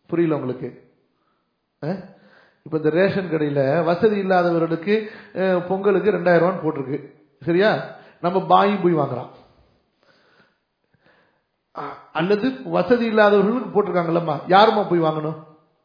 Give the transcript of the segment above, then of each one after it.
புரியல உங்களுக்கு அஹ்? இப்ப இந்த ரேஷன் கடையில வசதி இல்லாதவர்களுக்கு அஹ், பொங்கலுக்கு ரெண்டாயிரம் ரூபான்னு போட்டிருக்கு சரியா நம்ம பாயும் போய் வாங்குறான் அ- அல்லது வசதி இல்லாதவர்களுக்கு போட்டிருக்காங்கல்லம்மா யாரும்மா போய் வாங்கணும்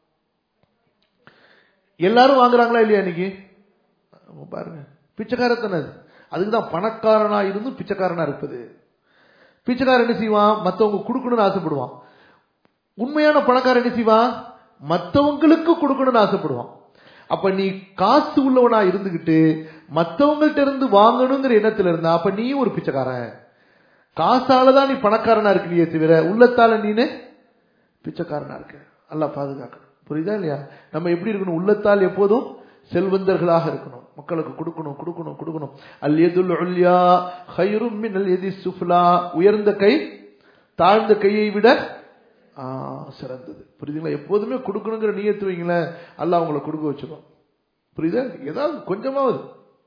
எல்லாரும் வாங்குறாங்களா இல்லையா இன்னைக்கு ஆமா, பாருங்க பிச்சைக்காரத்தனை அது அதுக்குதான் பணக்காரனா இருந்தும் பிச்சைக்காரனா இருப்பது பிச்சைக்காரன் என்ன செய்வான் மத்தவங்க கொடுக்கணும்னு ஆசைப்படுவான் உண்மையான பணக்காரன் என்ன செய்வான் மத்தவங்களுக்கு கொடுக்கணும்னு ஆசைப்படுவான் அப்ப நீ காசு உள்ளவனா இருந்துகிட்டு மத்தவங்கள்ட்ட இருந்து வாங்கணுங்கிற எண்ணத்துல இருந்தா அப்ப நீயும் ஒரு பிச்சைக்காரன் காசாலதான் நீ பணக்காரனா இருக்கிறியே தவிர உள்ளத்தால நீனு பிச்சைக்காரனா இருக்க அல்லாஹ் பாதுகாக்கணும் புரியுதா இல்லையா நம்ம எப்படி இருக்கணும் உள்ளத்தால் எப்போதும் செல்வந்தர்களாக இருக்கணும் மக்களுக்கு கொடுக்கணும் கொடுக்கணும் கொடுக்கணும் அல் எதுல் உல்யா ஹைரும் மின் அல் எதி சுஃப்லா உயர்ந்த கை தாழ்ந்த கையை விட ஆ, சிறந்தது புரியுதுங்களா எப்போதுமே கொடுக்கணுங்கிற நியத்து வைங்களேன் அல்லாஹ் உங்களை கொடுக்க வச்சிருவான் புரியுதா ஏதாவது கொஞ்சமாவது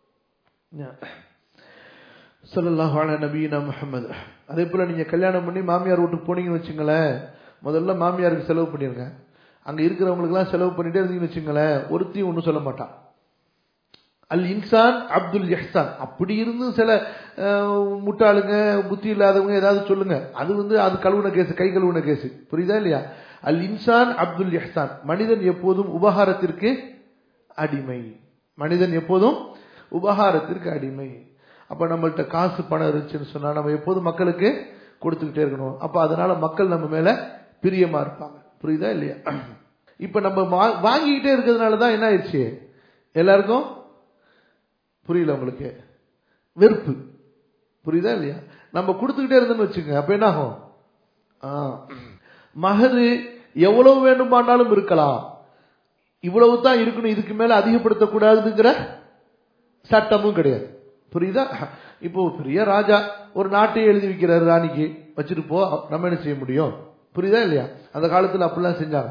ஸல்லல்லாஹு அலா நபீனா முஹம்மது அதே போல நீங்க கல்யாணம் பண்ணி மாமியார் வீட்டுக்கு போனீங்கன்னு வச்சுங்களேன் முதல்ல மாமியாருக்கு செலவு பண்ணிருங்க அங்க இருக்கிறவங்களுக்குலாம் செலவு பண்ணிட்டே இருந்தீங்கன்னு வச்சுங்களேன் ஒருத்தையும் ஒன்றும் சொல்ல மாட்டான் அல் இன்சான் அப்துல் இஹ்சான் அப்படி இருந்து சில அஹ், முட்டாளுங்க புத்தி இல்லாதவங்க ஏதாவது சொல்லுங்க அது வந்து அது கழுவுன கேஸ் கை கழுவுன கேஸ் புரியுதா இல்லையா அல் இன்சான் அப்துல் இஹ்சான் மனிதன் எப்போதும் உபகாரத்திற்கு அடிமை மனிதன் எப்போதும் உபகாரத்திற்கு அடிமை அப்ப நம்மள்ட்ட காசு பணம் இருந்துச்சுன்னு சொன்னா நம்ம எப்போதும் மக்களுக்கு கொடுத்துக்கிட்டே இருக்கணும் அப்ப அதனால மக்கள் நம்ம மேல பிரியமா இருப்பாங்க புரியுதா இல்லையா இப்ப நம்ம வா- வாங்கிக்கிட்டே இருக்கிறதுனால தான் என்ன ஆயிடுச்சு எல்லாருக்கும் புரியல உங்களுக்கு வெறுப்பு புரியுதா இல்லையா நம்ம கொடுத்துக்கிட்டே இருந்தோம்னு வச்சுங்க அப்ப என்ன ஆகும் ஆ, மகரு எவ்வளவு வேண்டுமானாலும் இருக்கலாம் இவ்வளவு தான் இருக்கணும் இதுக்கு மேல அதிகப்படுத்தக்கூடாதுங்கிற சட்டமும் கிடையாது புரியுதா இப்போ ஒரு பெரிய ராஜா ஒரு நாட்டையே எழுதி வைக்கிறாரு ராணிக்கு வச்சுட்டு போ நம்ம என்ன செய்ய முடியும் புரியுதா இல்லையா அந்த காலத்துல அப்படிலாம் செஞ்சாங்க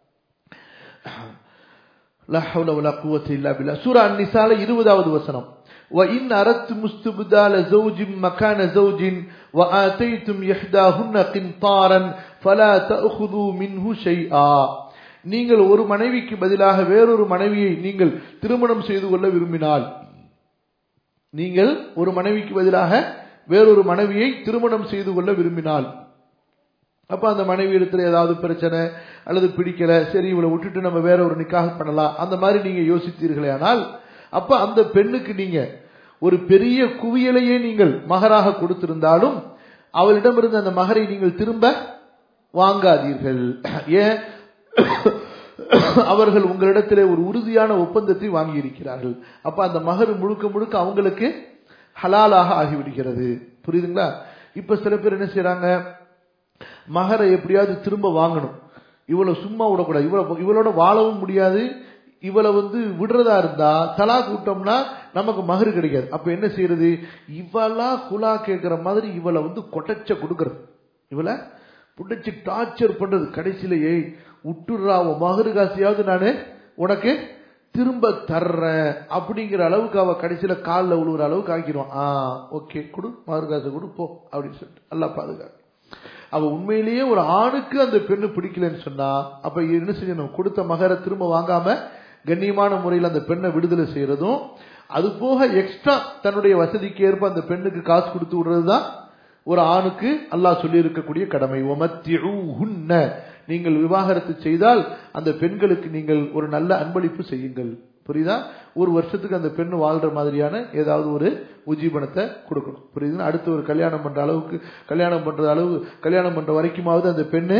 லா ஹவ்ல வலா குவத்த இல்லா பில்லா சூரா அன்-நிசால 20வது வசனம் وَإِنْ أَرَدْتُمُ اسْتِبْدَالَ زَوْجٍ مَكَانَ زَوْجٍ وَآتَيْتُمْ إِحْدَاهُنَّ قِنْطَارًا فَلَا تَأْخُذُوا مِنْهُ شَيْئًا நீங்கள் ஒரு மனைவிக்கு பதிலாக வேறொரு மனைவியை நீங்கள் திருமணம் செய்து கொள்ள விரும்பினால் நீங்கள் ஒரு மனைவிக்கு பதிலாக வேறொரு மனைவியை திருமணம் செய்து கொள்ள விரும்பினால் அப்ப அந்த மனைவி இடத்துல ஏதாவது பிரச்சனை அல்லது பிடிக்கல சரி இவளை விட்டுட்டு நம்ம வேற ஒரு நிக்காக பண்ணலாம் அந்த மாதிரி நீங்க யோசித்தீர்களே ஆனால் அப்ப அந்த பெண்ணுக்கு நீங்க ஒரு பெரிய குவியலையே நீங்கள் மகராக கொடுத்திருந்தாலும் அவளிடமிருந்து அந்த மகரை நீங்கள் திரும்ப வாங்காதீர்கள் ஏன் அவர்கள் உங்களிடத்திலே ஒரு உறுதியான ஒப்பந்தத்தை வாங்கி இருக்கிறார்கள் அப்ப அந்த மகர் முழுக்க முழுக்க அவங்களுக்கு ஹலாலாக ஆகிவிடுகிறது புரியுதுங்களா இப்ப சில பேர் என்ன செய்றாங்க மகரை எப்படியாவது திரும்ப வாங்கணும் இவளை சும்மா விடக்கூடாது இவளை இவளோட வாழவும் முடியாது இவளை வந்து விடுறதா இருந்தா தலா கூட்டம்னா நமக்கு மகரு கிடைக்காது அப்ப என்ன செய்யறது இவளா குலா கேட்கிற மாதிரி இவளை வந்து கொட்டச்ச கொடுக்கறது இவளை புடிச்சு டார்ச்சர் பண்றது கடைசியில ஏய் விட்டுடுறா உன் மகரு காசையாவது நானு உனக்கு திரும்ப தர்றேன் அப்படிங்கிற அளவுக்கு அவ கடைசியில காலில் விழுவுற அளவுக்கு ஆக்கிடுவான் ஆ ஓகே கொடு மகரு காசை கொடு போ அப்படின்னு சொல்லிட்டு நல்லா பாதுகாக்க அவ உண்மையிலேயே ஒரு ஆணுக்கு அந்த பெண்ணு பிடிக்கலன்னு சொன்னா அப்ப என்ன செய்யணும் கொடுத்த மகரை திரும்ப வாங்காம கண்ணியமான முறையில் அந்த பெண்ணை விடுதலை செய்யறதும் அது போக எக்ஸ்ட்ரா தன்னுடைய வசதிக்கு ஏற்ப அந்த பெண்ணுக்கு காசு கொடுத்து விடுறதுதான் ஒரு ஆணுக்கு அல்லாஹ் சொல்லி இருக்கக்கூடிய கடமை உமத்திஉஹுன்ன நீங்கள் விவாகரத்து செய்தால் அந்த பெண்களுக்கு நீங்கள் ஒரு நல்ல அன்பளிப்பு செய்யுங்கள் புரியுதா ஒரு வருஷத்துக்கு அந்த பெண்ணு வாழ்ற மாதிரியான ஏதாவது ஒரு உஜீபனத்தை கொடுக்கணும் புரியுதுன்னா அடுத்து ஒரு கல்யாணம் பண்ற அளவுக்கு கல்யாணம் பண்ற அளவு கல்யாணம் பண்ற வரைக்குமாவது அந்த பெண்ணு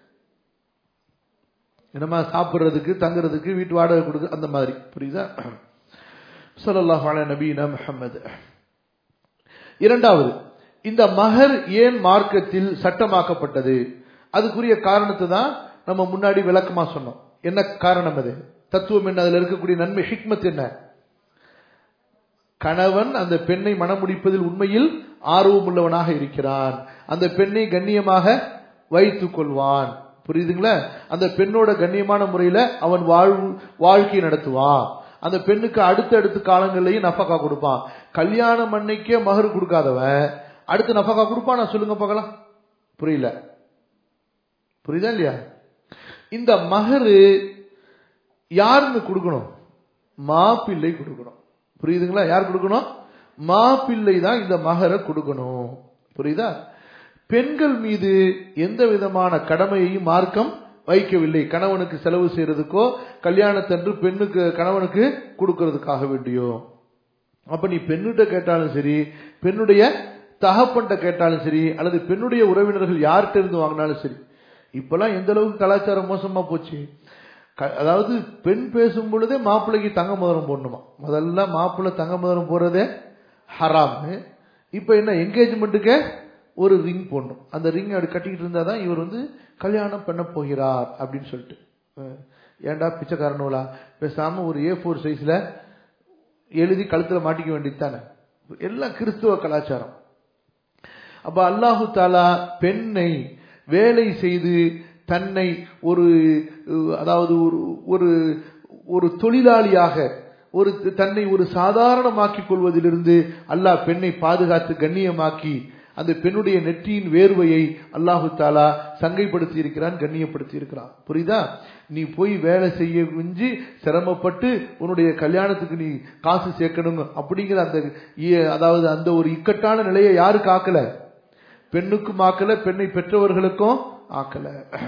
என்னமா சாப்பிடுறதுக்கு தங்குறதுக்கு வீட்டு வாடகை கொடுக்க அந்த மாதிரி புரியுதா ஸல்லல்லாஹு அலைஹி நபீனா முஹம்மது இரண்டாவது இந்த மகர் ஏன் மார்க்கத்தில் சட்டமாக்கப்பட்டது அதுக்குரிய காரணத்தை தான் நம்ம முன்னாடி விளக்கமா சொன்னோம் என்ன காரணம் அது தத்துவம் என்ன அதுல இருக்கக்கூடிய நன்மை ஹிக்மத் என்ன கணவன் அந்த பெண்ணை மணமுடிப்பதில் உண்மையில் ஆர்வம் உள்ளவனாக இருக்கிறான் அந்த பெண்ணை கண்ணியமாக வைத்துக் கொள்வான் புரியுதுங்களா அந்த பெண்ணோட கண்ணியமான முறையில அவன் வாழ்வு வாழ்க்கை நடத்துவான் அந்த பெண்ணுக்கு அடுத்தடுத்த காலங்கள்லயும் நஃபகா கொடுப்பான் கல்யாணம் அன்னைக்கே மகர் கொடுக்காதவன் அடுத்து நஃபகா கொடுப்பான் நான் சொல்லுங்க பார்க்கலாம் புரியல புரியுதா இல்லையா இந்த மகரு யாருன்னு கொடுக்கணும் மாப்பிள்ளை கொடுக்கணும் புரியுதுங்களா யார் கொடுக்கணும் மாப்பிள்ளை தான் இந்த மகரை கொடுக்கணும் புரியுதா பெண்கள் மீது எந்த விதமான கடமையையும் மார்க்கம் வைக்கவில்லை கணவனுக்கு செலவு செய்யறதுக்கோ கல்யாணத்தன்று பெண்ணுக்கு கணவனுக்கு கொடுக்கறதுக்காக வேண்டியோ அப்ப நீ பெண்ணிட்ட கேட்டாலும் சரி பெண்ணுடைய தகப்பன்ட்ட கேட்டாலும் சரி அல்லது பெண்ணுடைய உறவினர்கள் யார்கிட்ட இருந்து வாங்கினாலும் சரி இப்பெல்லாம் எந்த அளவுக்கு கலாச்சாரம் மோசமா போச்சு அதாவது பெண் பேசும் பொழுதே மாப்பிள்ளைக்கு தங்க மோதிரம் போடணுமா முதல்ல மாப்பிள்ளை தங்க மோதிரம் போடுறதே ஹராமு இப்ப என்ன என்கேஜ்மெண்ட்டுக்கு ஒரு ரிங் போடணும் அந்த ரிங் அப்படி கட்டிக்கிட்டு இருந்தா தான் இவர் வந்து கல்யாணம் பண்ண போகிறார் அப்படின்னு சொல்லிட்டு ஏன்டா பிச்சைக்காரனோலா பேசாம ஒரு ஏ ஃபோர் சைஸ்ல எழுதி கழுத்துல மாட்டிக்க வேண்டியது தானே எல்லாம் கிறிஸ்துவ கலாச்சாரம் அப்ப அல்லாஹு தாலா பெண்ணை வேலை செய்து தன்னை ஒரு அதாவது ஒரு ஒரு ஒரு தொழிலாளியாக ஒரு தன்னை ஒரு சாதாரணமாக்கிக் கொள்வதிலிருந்து அல்லாஹ் பெண்ணை பாதுகாத்து கண்ணியமாக்கி அந்த பெண்ணுடைய நெற்றியின் வேர்வையை அல்லாஹு தாலா சங்கைப்படுத்தி இருக்கிறான் கண்ணியப்படுத்தி இருக்கிறான் புரியுதா நீ போய் வேலை செய்ய மிஞ்சி சிரமப்பட்டு உன்னுடைய கல்யாணத்துக்கு நீ காசு சேர்க்கணும் அப்படிங்கிற அந்த அதாவது அந்த ஒரு இக்கட்டான நிலையை யாருக்கு ஆக்கல பெண்ணுக்கும் ஆக்கல பெண்ணை பெற்றவர்களுக்கும் ஆக்கல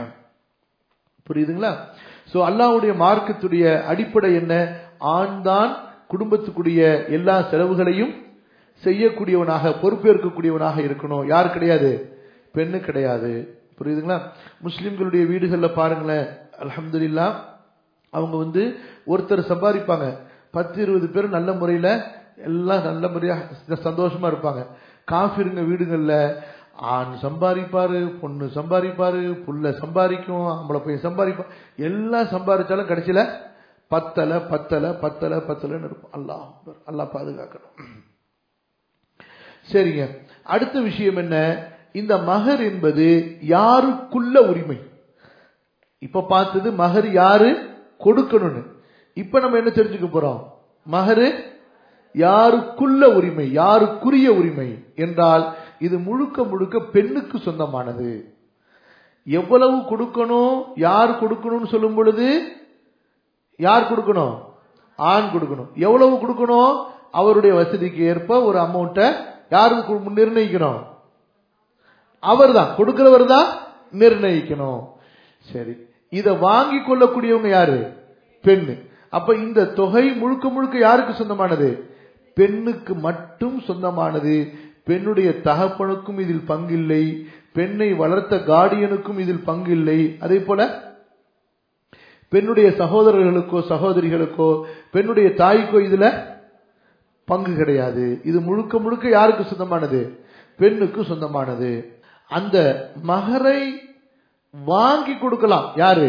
புரியுதுங்களா சோ அல்லாவுடைய மார்க்கத்துடைய அடிப்படை என்ன ஆண் தான் குடும்பத்துக்குரிய எல்லா செலவுகளையும் செய்யக்கூடியவனாக பொறுப்பேற்கக்கூடியவனாக இருக்கணும் யார் கிடையாது பெண்ணு கிடையாது புரியுதுங்களா முஸ்லிம்களுடைய வீடுகள்ல பாருங்களேன் அலமதுல்லா அவங்க வந்து ஒருத்தர் சம்பாதிப்பாங்க பத்து இருபது பேர் நல்ல முறையில எல்லாம் நல்ல முறையா சந்தோஷமா இருப்பாங்க காஃபிருங்க வீடுகள்ல ஆண் சம்பாதிப்பாரு பொண்ணு சம்பாதிப்பாரு புள்ள சம்பாதிக்கும் ஆம்பளை பையன் சம்பாதிப்பா எல்லாம் சம்பாதிச்சாலும் கடைசியில பத்தல பத்தல பத்தல பத்தலன்னு இருக்கும் அல்லாஹ் அல்லாஹ் பாதுகாக்கணும் சரிங்க அடுத்த விஷயம் என்ன இந்த மகர் என்பது யாருக்குள்ள உரிமை இப்ப பார்த்தது மகர் யாரு கொடுக்கணும்னு இப்ப நம்ம என்ன தெரிஞ்சுக்க போறோம் மகரு யாருக்குள்ள உரிமை யாருக்குரிய உரிமை என்றால் இது முழுக்க முழுக்க பெண்ணுக்கு சொந்தமானது எவ்வளவு கொடுக்கணும் யார் கொடுக்கணும்னு சொல்லும் பொழுது யார் கொடுக்கணும் ஆண் கொடுக்கணும் எவ்வளவு கொடுக்கணும் அவருடைய வசதிக்கு ஏற்ப ஒரு அமௌண்ட்டை யாருக்கு நிர்ணயிக்கணும் அவர் தான் கொடுக்கிறவர் தான் நிர்ணயிக்கணும் சரி இத வாங்கி கொள்ளக்கூடியவங்க யாரு பெண்ணு அப்ப இந்த தொகை முழுக்க முழுக்க யாருக்கு சொந்தமானது பெண்ணுக்கு மட்டும் சொந்தமானது பெண்ணுடைய தகப்பனுக்கும் இதில் பங்கில்லை பெண்ணை வளர்த்த கார்டியனுக்கும் இதில் பங்கில்லை அதே போல பெண்ணுடைய சகோதரர்களுக்கோ சகோதரிகளுக்கோ பெண்ணுடைய தாய்க்கோ இதுல பங்கு கிடையாது இது முழுக்க முழுக்க யாருக்கு சொந்தமானது பெண்ணுக்கு சொந்தமானது அந்த மகரை வாங்கி கொடுக்கலாம் யாரு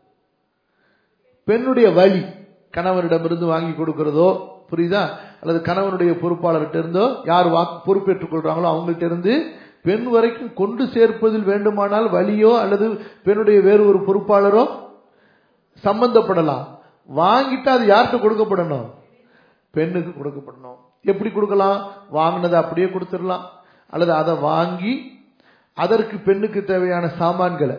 பெண்ணுடைய வழி கணவரிடமிருந்து வாங்கி கொடுக்கிறதோ புரியுதா அல்லது கணவனுடைய பொறுப்பாளர்கிட்ட இருந்தோ யார் வாக்கு பொறுப்பேற்றுக் கொள்றாங்களோ அவங்கள்ட்ட இருந்து பெண் வரைக்கும் கொண்டு சேர்ப்பதில் வேண்டுமானால் வழியோ அல்லது பெண்ணுடைய வேறு ஒரு பொறுப்பாளரோ சம்பந்தப்படலாம் வாங்கிட்டு அது யார்கிட்ட கொடுக்கப்படணும் பெண்ணுக்கு கொடுக்கப்படணும் எப்படி கொடுக்கலாம் வாங்கினதை அப்படியே கொடுத்துடலாம் அல்லது அதை வாங்கி அதற்கு பெண்ணுக்கு தேவையான சாமான்களை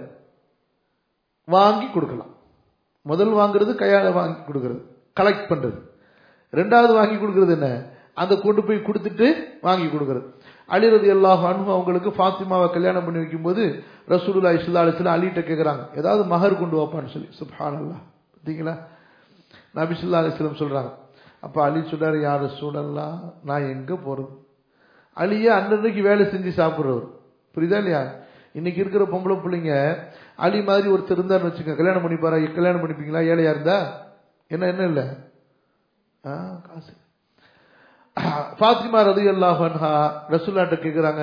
வாங்கி கொடுக்கலாம் முதல் வாங்குறது கையால வாங்கி கொடுக்கறது கலெக்ட் பண்றது ரெண்டாவது வாங்கி கொடுக்கறது என்ன அந்த கொண்டு போய் கொடுத்துட்டு வாங்கி கொடுக்கறது அலிரது எல்லா அனுபவம் அவங்களுக்கு ஃபாத்திமாவை கல்யாணம் பண்ணி வைக்கும்போது ரசூலுல்லா இஸ்லா அலிஸ்லாம் அலிட்ட கேட்குறாங்க ஏதாவது மகர் கொண்டு வாப்பான்னு சொல்லி சுப்ஹான் அல்லா பார்த்தீங்களா நபிசுல்லா அலிஸ்லம் சொல்றாங்க அப்ப அலி சொல்றாரு யார் சூழல்லாம் நான் எங்க போறது அலியே அன்னன்னைக்கு வேலை செஞ்சு சாப்பிடுறவர் புரியுதா இல்லையா இன்னைக்கு இருக்கிற பொம்பளை பிள்ளைங்க அலி மாதிரி ஒருத்தர் இருந்தாருன்னு வச்சுக்க கல்யாணம் பண்ணிப்பாரா கல்யாணம் பண்ணிப்பீங்களா ஏழையா இருந்தா என்ன என்ன இல்ல காசு பாத்திமா ரதி அல்லாஹா ரசூல்லாட்ட கேக்குறாங்க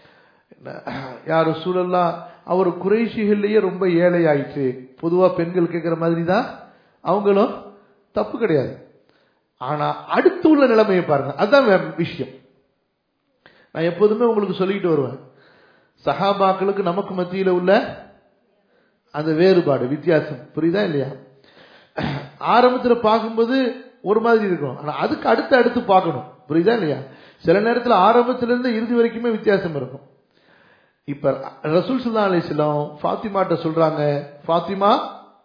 யார் ரசூலல்லா அவர் குறைஷிகள்லயே ரொம்ப ஏழை ஆயிடுச்சு பொதுவா பெண்கள் கேட்கிற மாதிரி தான் அவங்களும் தப்பு கிடையாது ஆனா அடுத்து உள்ள நிலைமையை பாருங்க அதுதான் விஷயம் நான் எப்போதுமே உங்களுக்கு சொல்லிக்கிட்டு வருவேன் சஹாபாக்களுக்கு நமக்கு மத்தியில உள்ள அந்த வேறுபாடு வித்தியாசம் புரியுதா இல்லையா ஆரம்பத்துல பார்க்கும்போது ஒரு மாதிரி இருக்கும் ஆனா அதுக்கு அடுத்து அடுத்து பார்க்கணும் புரியுதா இல்லையா சில நேரத்துல ஆரம்பத்துல இருந்து இறுதி வரைக்குமே வித்தியாசம் இருக்கும் இப்ப ரசூல் சுல்லா அலிஸ்லாம் ஃபாத்திமாட்ட சொல்றாங்க ஃபாத்திமா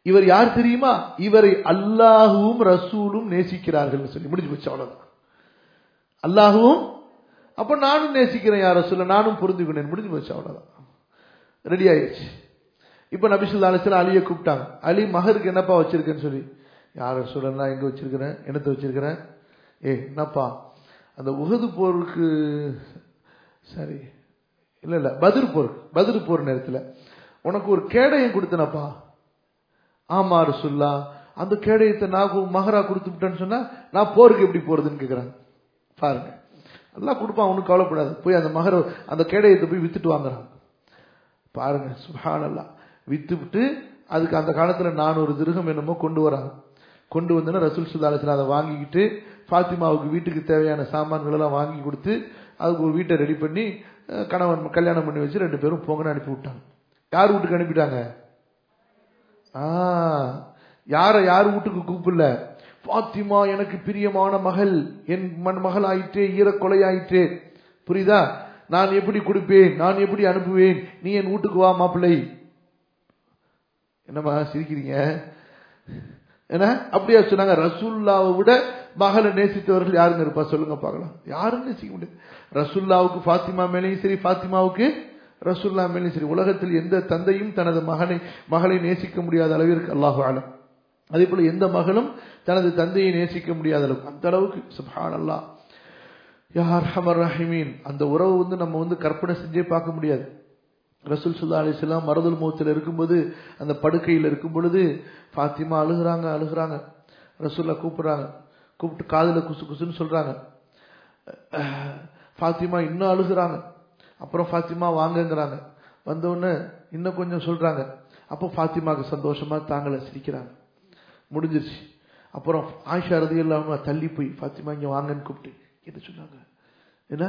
இவர் யார் தெரியுமா இவரை அல்லாஹுவும் ரசூலும் நேசிக்கிறார்கள் சொல்லி முடிஞ்சு போச்சு அவ்வளவுதான் அல்லாஹுவும் அப்ப நானும் நேசிக்கிறேன் யார் ரசூல நானும் பொருந்துக்கிறேன் முடிஞ்சு போச்சு அவ்வளவுதான் ரெடி ஆயிடுச்சு இப்ப நபிசுல்லா அலிஸ்லாம் அலியை கூப்பிட்டாங்க அலி மகருக்கு என்னப்பா வச்சிருக்கேன்னு சொல்லி யார் ரசூலன்னா எங்க வச்சிருக்கிறேன் என்னத்தை வச்சிருக்கிறேன் ஏ என்னப்பா அந்த உகது போருக்கு சரி இல்ல இல்ல பதிர் போர் பதிர் போர் நேரத்துல உனக்கு ஒரு கேடயம் கொடுத்தனப்பா ஆமா ரசுல்லா அந்த கேடயத்தை நான் மகரா கொடுத்து விட்டேன்னு சொன்னா நான் போருக்கு எப்படி போறதுன்னு கேக்குறாங்க பாருங்க எல்லாம் கொடுப்பான் ஒன்றும் கவலைப்படாது போய் அந்த மகர அந்த கேடயத்தை போய் வித்துட்டு வாங்குறாங்க பாருங்க சுஹானல்லா வித்து விட்டு அதுக்கு அந்த காலத்துல நானூறு திருகம் என்னமோ கொண்டு வராங்க கொண்டு வந்தோன்னா ரசூல் சுல்லாலத்தில் அதை வாங்கிக்கிட்டு ஃபாத்திமாவுக்கு வீட்டுக்கு தேவையான சாமான்கள் எல்லாம் வாங்கி கொடுத்து அதுக்கு ஒரு வீட்டை ரெடி பண்ணி கணவன் கல்யாணம் பண்ணி வச்சு ரெண்டு பேரும் பொங்கன்னு அனுப்பி விட்டாங்க யார் வீட்டுக்கு அனுப்பிட்டாங்க ஆ யார யார் வீட்டுக்கு கூப்பிடல பாத்திமா எனக்கு பிரியமான மகள் என் மண் மகள் ஆயிற்றே ஈரக்கொலை ஆயிற்றே புரியுதா நான் எப்படி கொடுப்பேன் நான் எப்படி அனுப்புவேன் நீ என் வீட்டுக்கு வா மாப்பிள்ளை என்னம்மா சிரிக்கிறீங்க என்ன அப்படியா சொன்னாங்க ரசூல்லாவை விட மகளை நேசித்தவர்கள் யாருங்க இருப்பா சொல்லுங்க பார்க்கலாம் யாரும் நேசிக்க முடியாது ரசுல்லாவுக்கு ஃபாத்திமா மேலேயும் சரி ஃபாத்திமாவுக்கு ரசுல்லா மேலேயும் சரி உலகத்தில் எந்த தந்தையும் தனது மகனை மகளை நேசிக்க முடியாத அளவிற்கு அல்லாஹு ஆலம் அதே போல எந்த மகளும் தனது தந்தையை நேசிக்க முடியாத அளவுக்கு அந்த அளவுக்கு சுபான் அல்லா யார் ஹமர் ரஹிமீன் அந்த உறவு வந்து நம்ம வந்து கற்பனை செஞ்சே பார்க்க முடியாது ரசூல் சுல்லா அலிஸ்லாம் மரதுல் மௌத்தில் இருக்கும்போது அந்த படுக்கையில் இருக்கும் பொழுது ஃபாத்திமா அழுகுறாங்க அழுகுறாங்க ரசூல்லா கூப்பிடுறாங்க கூப்பிட்டு காதில் குசு குசுன்னு சொல்றாங்க ஃபாத்திமா இன்னும் அழுகுறாங்க அப்புறம் ஃபாத்திமா வாங்கங்கிறாங்க வந்தோடனே இன்னும் கொஞ்சம் சொல்றாங்க அப்போ ஃபாத்திமாவுக்கு சந்தோஷமா தாங்கள சிரிக்கிறாங்க முடிஞ்சிருச்சு அப்புறம் ஆயிஷா ரதி இல்லாம தள்ளி போய் ஃபாத்திமா இங்க வாங்கன்னு கூப்பிட்டு என்ன சொன்னாங்க என்ன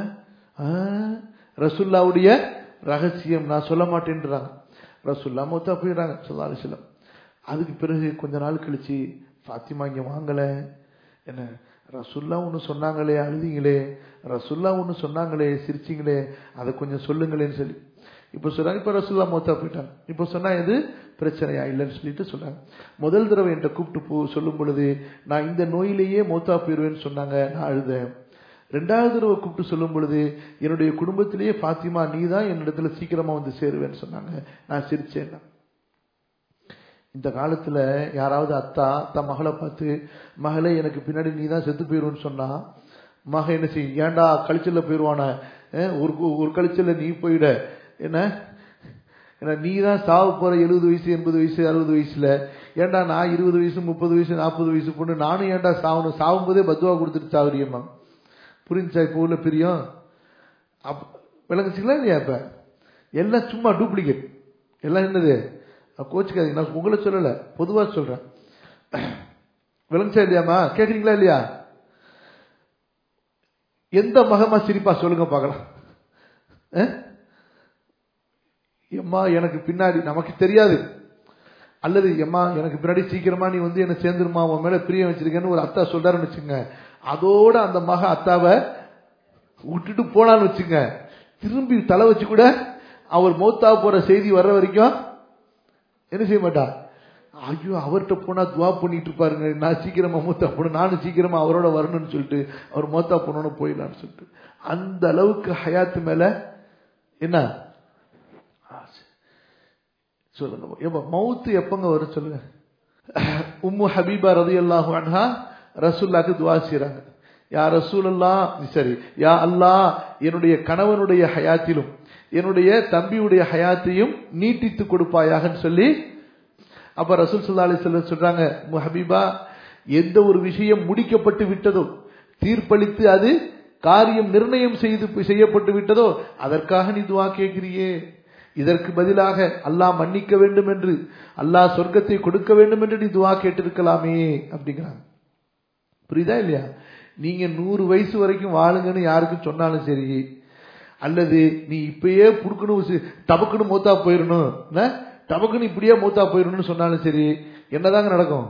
ரசுல்லாவுடைய ரகசியம் நான் சொல்ல மாட்டேன்றாங்க ரசுல்லா மொத்தா போயிடுறாங்க சொல்லா அலிஸ்லாம் அதுக்கு பிறகு கொஞ்ச நாள் கழிச்சு ஃபாத்திமா இங்க வாங்கல என்ன ரசுல்லா ஒன்று சொன்னாங்களே அழுதிங்களே ரசுல்லா ஒன்று சொன்னாங்களே சிரிச்சிங்களே அதை கொஞ்சம் சொல்லுங்களேன்னு சொல்லி இப்போ சொல்றாங்க இப்போ ரசுல்லா மொத்தா போயிட்டாங்க இப்போ சொன்னா எது பிரச்சனையா இல்லைன்னு சொல்லிட்டு சொல்றாங்க முதல் தடவை என்கிட்ட கூப்பிட்டு போ சொல்லும் பொழுது நான் இந்த நோயிலேயே மொத்தா போயிடுவேன்னு சொன்னாங்க நான் அழுதேன் ரெண்டாவது தடவை கூப்பிட்டு சொல்லும் பொழுது என்னுடைய குடும்பத்திலேயே பாத்திமா நீ தான் என்னிடத்துல சீக்கிரமா வந்து சேருவேன்னு சொன்னாங்க நான் சிரிச்சேன் இந்த காலத்துல யாராவது அத்தா தன் மகளை பார்த்து மகளே எனக்கு பின்னாடி நீ தான் செத்து போயிருன்னு சொன்னா மக என்ன செய்யும் ஏன்டா கழிச்சல்ல போயிடுவான ஒரு ஒரு கழிச்சல்ல நீ போயிட என்ன ஏன்னா நீ தான் சாவு போற எழுபது வயசு எண்பது வயசு அறுபது வயசுல ஏன்டா நான் இருபது வயசு முப்பது வயசு நாற்பது வயசு பொண்ணு நானும் ஏன்டா சாவணும் சாவும் போதே பத்துவா கொடுத்துட்டு சாவரியம்மா புரிஞ்சா இப்போ உள்ள பிரியம் விளங்குச்சிங்களா இல்லையா இப்ப எல்லாம் சும்மா டூப்ளிகேட் எல்லாம் என்னது கோச்சுக்காதீங்க நான் உங்களை சொல்லல பொதுவா சொல்றேன் விளங்குச்சா இல்லையாமா கேக்குறீங்களா இல்லையா எந்த மகமா சிரிப்பா சொல்லுங்க பார்க்கலாம் எம்மா எனக்கு பின்னாடி நமக்கு தெரியாது அல்லது எம்மா எனக்கு பின்னாடி சீக்கிரமா நீ வந்து என்ன சேர்ந்துருமா உன் மேல பிரியம் வச்சிருக்கேன்னு ஒரு அத்தா சொல்றாருன்னு வச்சுங்க அதோட அந்த மக அத்தாவை விட்டுட்டு போனான்னு வச்சுங்க திரும்பி தலை வச்சு கூட அவர் மௌத்தா போற செய்தி வர்ற வரைக்கும் என்ன செய்ய மாட்டா ஐயோ அவர்கிட்ட போனா துவா பண்ணிட்டு இருப்பாருங்க நான் சீக்கிரமா மூத்தா போகணும் நானும் சீக்கிரமா அவரோட வரணும்னு சொல்லிட்டு அவர் மோத்தா போனோன்னு போயிடலாம்னு சொல்லிட்டு அந்த அளவுக்கு ஹயாத்து மேல என்ன சொல்லுங்க மவுத்து எப்பங்க வரும் சொல்லுங்க உம்மு ஹபீபா ரதி அல்லாஹு அன்ஹா ரசூல்லாக்கு துவா செய்யறாங்க யா ரசூலல்லா சரி யா அல்லா என்னுடைய கணவனுடைய ஹயாத்திலும் என்னுடைய தம்பியுடைய ஹயாத்தையும் நீட்டித்து கொடுப்பாயாகன்னு சொல்லி அப்ப ரசூல் சுல்லா அலி சொல்ல சொல்றாங்க ஹபீபா எந்த ஒரு விஷயம் முடிக்கப்பட்டு விட்டதோ தீர்ப்பளித்து அது காரியம் நிர்ணயம் செய்து செய்யப்பட்டு விட்டதோ அதற்காக நீ துவா கேட்கிறியே இதற்கு பதிலாக அல்லாஹ் மன்னிக்க வேண்டும் என்று அல்லாஹ் சொர்க்கத்தை கொடுக்க வேண்டும் என்று நீ துவா கேட்டிருக்கலாமே அப்படிங்கிறாங்க புரியுதா இல்லையா நீங்க நூறு வயசு வரைக்கும் வாழுங்கன்னு யாருக்கும் சொன்னாலும் சரி அல்லது நீ இப்பயே புடுக்கணும் டபக்குன்னு மூத்தா போயிடணும் டபக்குன்னு இப்படியே மூத்தா போயிடணும்னு சொன்னாலும் சரி என்னதாங்க நடக்கும்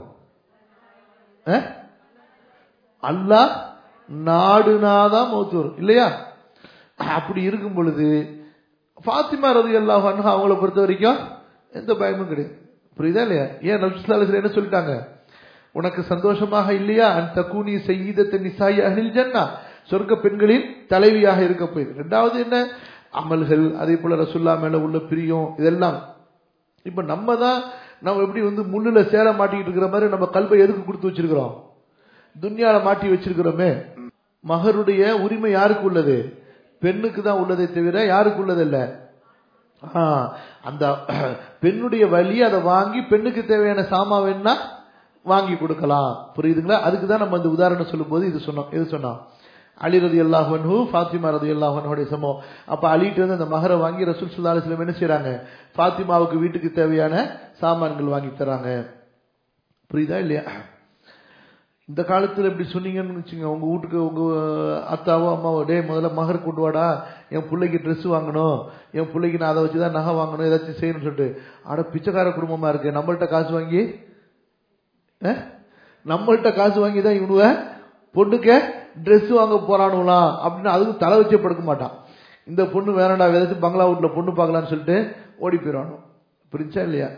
அல்லா நாடுனாதான் மௌத்து வரும் இல்லையா அப்படி இருக்கும் பொழுது பாத்திமா ரதி அல்லாஹ் அவங்கள பொறுத்த வரைக்கும் எந்த பயமும் கிடையாது புரியுதா இல்லையா ஏன் நபிசுல்லாஸ்ல என்ன சொல்லிட்டாங்க உனக்கு சந்தோஷமாக இல்லையா அன் தக்கூனி செய்யீதத்த நிசாயி அஹ்லில் ஜன்னா சொர்க்க பெண்களின் தலைவியாக இருக்க போய் ரெண்டாவது என்ன அமல்கள் அதே போல ரசுல்லா மேல உள்ள பிரியம் இதெல்லாம் இப்ப நம்ம தான் நம்ம எப்படி வந்து முள்ளுல சேர மாட்டிக்கிட்டு இருக்கிற மாதிரி நம்ம கல்வை எதுக்கு கொடுத்து வச்சிருக்கிறோம் துன்யால மாட்டி வச்சிருக்கிறோமே மகருடைய உரிமை யாருக்கு உள்ளது பெண்ணுக்கு தான் உள்ளதே தவிர யாருக்கு உள்ளது இல்ல ஆ, அந்த பெண்ணுடைய வழி அதை வாங்கி பெண்ணுக்கு தேவையான சாமா வேணா வாங்கி கொடுக்கலாம் புரியுதுங்களா அதுக்கு தான் நம்ம இந்த உதாரணம் சொல்லும்போது இது சொன்னோம் எது சொன்னோம் அலி ரதி அல்லாஹன்ஹு ஃபாத்திமா ரதி அல்லாஹனுடைய சமம் அப்ப அலிட்டு வந்து அந்த மகரை வாங்கி ரசூல் சுல்லா அலிஸ்லம் என்ன செய்றாங்க ஃபாத்திமாவுக்கு வீட்டுக்கு தேவையான சாமான்கள் வாங்கி தராங்க புரியுதா இல்லையா இந்த காலத்துல இப்படி சொன்னீங்கன்னு வச்சுங்க உங்க வீட்டுக்கு உங்க அத்தாவோ அம்மாவோ டே முதல்ல மகர் கொண்டு வாடா என் பிள்ளைக்கு Dress வாங்கணும் என் பிள்ளைக்கு நான் அதை வச்சுதான் நகை வாங்கணும் ஏதாச்சும் செய்யணும்னு சொல்லிட்டு அட பிச்சைக்கார குடும்பமா இருக்கு நம்மள்ட்ட காசு வாங்கி அஹ்? நம்மள்ட்ட காசு வாங்கி தான் இவனுவ பொண்ணுக்க Dress வாங்க போறானுலாம் அப்படின்னு அதுக்கு தலை வச்சே படுக்க மாட்டான் இந்த பொண்ணு வேணாண்டா ஏதாச்சும் பங்களா வீட்டுல பொண்ணு பார்க்கலாம்னு சொல்லிட்டு ஓடி போயிடணும் புரிஞ்சா இல்லையா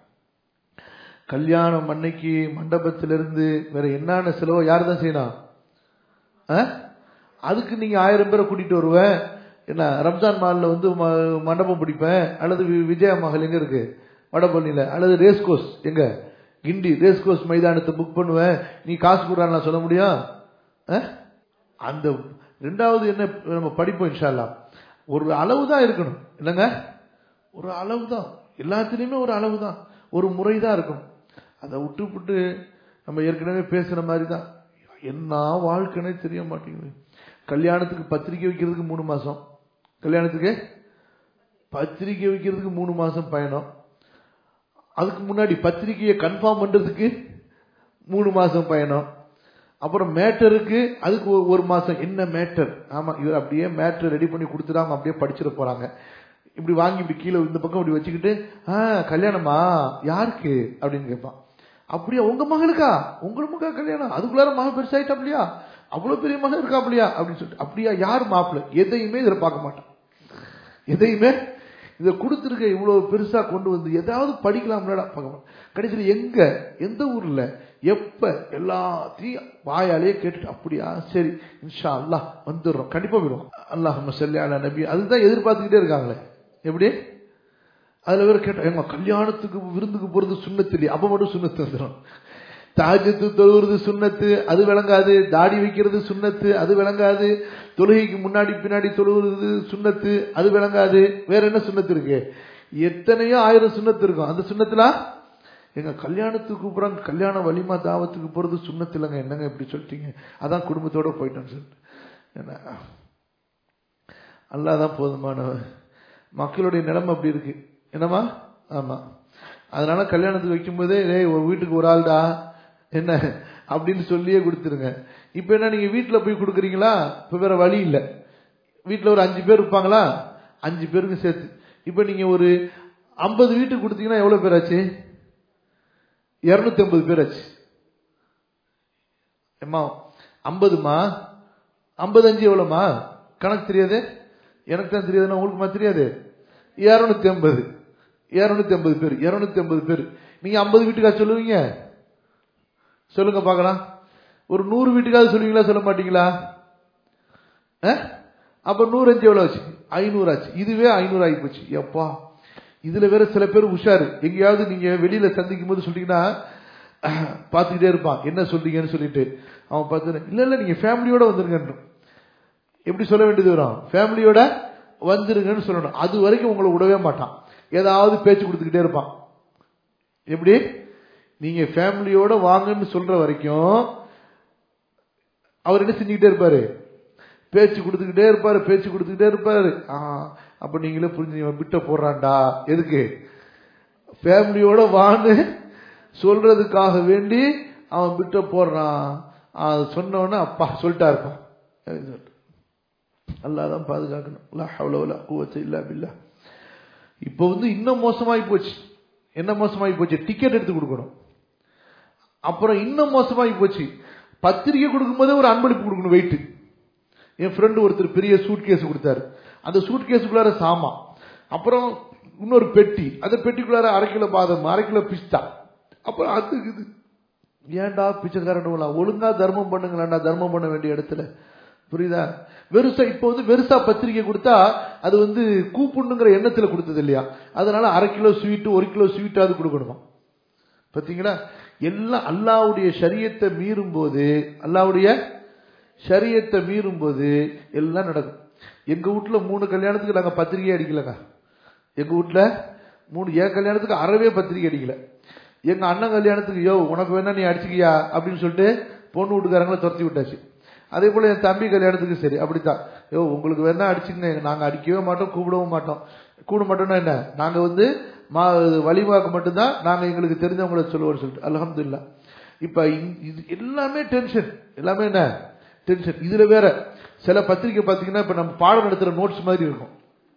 கல்யாணம் அன்னைக்கு மண்டபத்திலிருந்து வேற என்னென்ன செலவோ யார் தான் செய்யணும் ஆ? அதுக்கு நீங்க ஆயிரம் பேரை கூட்டிட்டு வருவேன் என்ன ரம்ஜான் மால்ல வந்து ம- மண்டபம் பிடிப்பேன் அல்லது வி- விஜயா மகள் எங்க இருக்கு வடபழனியில அல்லது ரேஸ் கோர்ஸ் எங்க கிண்டி ரேஸ் கோர்ஸ் மைதானத்தை புக் பண்ணுவேன் நீ காசு கொடுறான்னு நான் சொல்ல முடியும் ஆ? அந்த ரெண்டாவது என்ன நம்ம படிப்போம் இன்ஷால்லா ஒரு அளவு தான் இருக்கணும் என்னங்க ஒரு அளவு தான் எல்லாத்துலேயுமே ஒரு அளவு தான் ஒரு முறை தான் இருக்கணும் அதை விட்டுப்புட்டு நம்ம ஏற்கனவே பேசுன மாதிரி தான் என்ன வாழ்க்கைனே தெரிய மாட்டேங்குது கல்யாணத்துக்கு பத்திரிக்கை வைக்கிறதுக்கு மூணு மாசம் கல்யாணத்துக்கு பத்திரிக்கை வைக்கிறதுக்கு மூணு மாசம் பயணம் அதுக்கு முன்னாடி பத்திரிக்கையை கன்ஃபார்ம் பண்றதுக்கு மூணு மாசம் பயணம் அப்புறம் மேட்டருக்கு அதுக்கு ஒரு- ஒரு மாசம் என்ன மேட்டர் ஆமா இவர் அப்படியே மேட்டர் ரெடி பண்ணி கொடுத்துட்டாங்க அப்படியே படிச்சிட போறாங்க இப்படி வாங்கி இப்படி கீழே இந்த பக்கம் இப்படி வச்சுக்கிட்டு ஆ கல்யாணமா யாருக்கு அப்படின்னு கேட்பான் அப்படியா உங்க மகனுக்கா உங்க மகா கல்யாணம் அதுக்குள்ளார மகன் பெருசாயிட்டாப்லையா அவ்வளவு பெரிய மகன் இருக்காப்லையா அப்படின்னு சொல்லிட்டு அப்படியா யார் மாப்பிள்ளை எதையுமே இதில் பார்க்க மாட்டான் எதையுமே இதை கொடுத்துருக்க இவ்வளவு பெருசா கொண்டு வந்து ஏதாவது படிக்கலாம்லடா பார்க்க மாட்டான் கடைசியில் எங்க எந்த ஊர்ல எப்ப எல்லாத்தையும் வாயாலேயே கேட்டுட்டு அப்படியா சரி இன்ஷா அல்லாஹ் வந்துடுறோம் கண்டிப்பா விடுவோம் அல்லாஹ் சொல்லி அலா நபி அதுதான் எதிர்பார்த்துக்கிட்டே இருக்காங்களே எப்படி அதுல வேற கேட்டோம் எங்க கல்யாணத்துக்கு விருந்துக்கு போறது சுண்ணத்து இல்லையா அப்ப மட்டும் சுண்ணத்து வந்துடும் தாஜத்து தொழுகிறது சுண்ணத்து அது விளங்காது தாடி வைக்கிறது சுண்ணத்து அது விளங்காது தொழுகைக்கு முன்னாடி பின்னாடி தொழுகிறது சுண்ணத்து அது விளங்காது வேற என்ன சுண்ணத்து இருக்கு எத்தனையோ ஆயிரம் சுண்ணத்து இருக்கும் அந்த சுண்ணத்துலாம் எங்க கல்யாணத்துக்கு கூப்பிடுறாங்க கல்யாண வலிமா தாவத்துக்கு போறது சுண்ணத்து இல்லைங்க என்னங்க இப்படி சொல்லிட்டீங்க அதான் குடும்பத்தோட போயிட்டேன்னு சொல்லிட்டு என்ன அல்லாதான் போதுமானவன் மக்களுடைய நிலைமை அப்படி இருக்கு என்னம்மா ஆமா அதனால கல்யாணத்துக்கு வைக்கும்போதே டேய் ஒரு வீட்டுக்கு ஒரு ஆள்டா என்ன அப்படின்னு சொல்லியே கொடுத்துருங்க இப்ப என்ன நீங்க வீட்டுல போய் கொடுக்குறீங்களா இப்ப வேற வழி இல்ல வீட்டுல ஒரு அஞ்சு பேர் இருப்பாங்களா அஞ்சு பேருக்கு சேர்த்து இப்ப நீங்க ஒரு ஐம்பது வீட்டுக்கு கொடுத்தீங்கன்னா எவ்வளவு பேர் ஆச்சு இருநூத்தி ஐம்பது பேர் ஆச்சு ஏம்மா ஐம்பதுமா ஐம்பது அஞ்சு எவ்வளோமா கணக்கு தெரியாது எனக்கு தான் தெரியாதுன்னா உங்களுக்கு தெரியாது இரநூத்தி ஐம்பது இரநூத்தி ஐம்பது பேர் இரநூத்தி ஐம்பது பேர் நீங்க ஐம்பது வீட்டுக்கா சொல்லுவீங்க சொல்லுங்க பார்க்கலாம் ஒரு நூறு வீட்டுக்காவது சொல்லுவீங்களா சொல்ல மாட்டீங்களா அஹ்? அப்ப நூறு அஞ்சு எவ்வளவு ஆச்சு ஐநூறு ஆச்சு இதுவே ஐநூறு ஆகி போச்சு எப்பா இதுல வேற சில பேர் உஷாரு எங்கேயாவது நீங்க வெளியில சந்திக்கும் போது சொல்லிட்டீங்கன்னா பார்த்துக்கிட்டே இருப்பான் என்ன சொல்றீங்கன்னு சொல்லிட்டு அவன் பார்த்து இல்ல இல்ல நீங்க ஃபேமிலியோட வந்துருங்கன்றான் எப்படி சொல்ல வேண்டியது வரும் ஃபேமிலியோட வந்துருங்கன்னு சொல்லணும் அது வரைக்கும் உங்களை விடவே மாட்டான் ஏதாவது பேச்சு கொடுத்துக்கிட்டே இருப்பான் எப்படி நீங்க ஃபேமிலியோட வாங்கன்னு சொல்ற வரைக்கும் அவர் என்ன செஞ்சுக்கிட்டே இருப்பாரு பேச்சு கொடுத்துக்கிட்டே இருப்பாரு பேச்சு கொடுத்துக்கிட்டே இருப்பாரு ஆ, அப்ப நீங்களே புரிஞ்சு இவன் விட்ட போடுறான்டா எதுக்கு ஃபேமிலியோட வான்னு சொல்றதுக்காக வேண்டி அவன் விட்ட போடுறான் அது சொன்னவொடனே அப்பா சொல்லிட்டா இருப்பான் அப்படின்னு சொல்லிட்டு. அல்லாஹ் தான் பாதுகாக்கணும் லா ஹவ்ல வலா குவத்த இல்லா பில்லா இப்போ வந்து இன்னும் மோசமாகி போச்சு என்ன மோசமாகி போச்சு டிக்கெட் எடுத்து கொடுக்கணும் அப்புறம் இன்னும் மோசமாகி போச்சு பத்திரிக்கை கொடுக்கும்போதே ஒரு அன்பளிப்பு கொடுக்கணும் வெயிட் என் ஃப்ரெண்டு ஒருத்தர் பெரிய சூட் கேஸ் கொடுத்தாரு அந்த சூட் கேஸுக்குள்ளார சாமான் அப்புறம் இன்னொரு பெட்டி அந்த பெட்டிக்குள்ளார அரை கிலோ பாதம் அரை கிலோ பிஸ்தா அப்புறம் அது இது ஏன்டா பிச்சைக்காரன் ஒழுங்கா தர்மம் பண்ணுங்களேன்டா தர்மம் பண்ண வேண்டிய இடத்துல புரியுதா வெறுசா இப்போ வந்து வெறுசா பத்திரிக்கை கொடுத்தா அது வந்து கூப்புண்ணுங்கிற எண்ணத்துல கொடுத்தது இல்லையா அதனால அரை கிலோ ஸ்வீட்டு ஒரு கிலோ ஸ்வீட்டாவது கொடுக்கணுமா பாத்தீங்களா எல்லாம் அல்லாவுடைய சரியத்தை மீறும் போது அல்லாவுடைய சரியத்தை மீறும் போது எல்லாம் நடக்கும் எங்க வீட்டுல மூணு கல்யாணத்துக்கு நாங்க பத்திரிகை அடிக்கலங்க எங்க வீட்டுல மூணு ஏன் கல்யாணத்துக்கு அறவே பத்திரிகை அடிக்கல எங்க அண்ணன் கல்யாணத்துக்கு யோ உனக்கு வேணா நீ அடிச்சுக்கியா அப்படின்னு சொல்லிட்டு பொண்ணு வீட்டுக்காரங்களை துரத்தி விட்டாச்சு அதே போல என் தம்பி கல்யாணத்துக்கு சரி அப்படித்தான் யோ உங்களுக்கு வேணா அடிச்சுங்க நாங்க அடிக்கவே மாட்டோம் கூப்பிடவும் மாட்டோம் கூட மாட்டோம்னா என்ன நாங்க வந்து மா வழிவாக்கு மட்டும்தான் நாங்க எங்களுக்கு தெரிஞ்சவங்கள சொல்லுவோம் சொல்லிட்டு அலமதுல்லா இப்ப இது எல்லாமே டென்ஷன் எல்லாமே என்ன டென்ஷன் இதுல வேற சில பத்திரிகை பாத்தீங்கன்னா இப்ப நம்ம பாடம் நடத்துற நோட்ஸ் மாதிரி இருக்கும்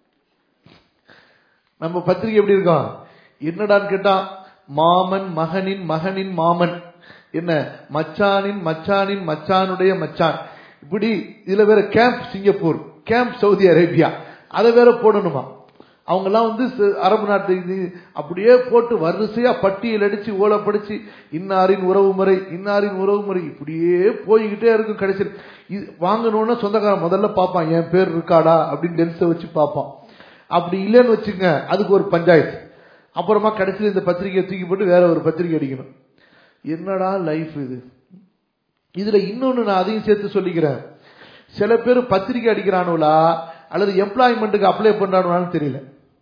நம்ம பத்திரிகை எப்படி இருக்கோம் என்னடான்னு கேட்டா மாமன் மகனின் மகனின் மாமன் என்ன மச்சானின் மச்சானின் மச்சானுடைய மச்சான் இப்படி இதுல வேற camp Singapore camp Saudi Arabia அதை வேற போடணுமா அவங்க எல்லாம் வந்து அரபு நாட்டு இது அப்படியே போட்டு வரிசையா பட்டியல் அடிச்சு ஓலப்படிச்சு இன்னாரின் உறவு முறை இன்னாரின் உறவு முறை இப்படியே போய்கிட்டே இருக்கும் கடைசியில் இது வாங்கணும்னா சொந்தக்காரன் முதல்ல பார்ப்பான் என் பேர் இருக்காடா அப்படின்னு டென்ஸை வச்சு பார்ப்பான் அப்படி இல்லைன்னு வச்சுங்க அதுக்கு ஒரு பஞ்சாயத்து அப்புறமா கடைசியில் இந்த பத்திரிகையை தூக்கி போட்டு வேற ஒரு பத்திரிகை அடிக்கணும் என்னடா லைஃப் இது இதுல இன்னொன்னு நான் அதையும் சேர்த்து சொல்லிக்கிறேன் சில பேர் பத்திரிகை அடிக்கிறானுங்களா அல்லது எம்ப்ளாய்மெண்ட்டுக்கு அப்ளை பண்றானுங்களான்னு தெரியல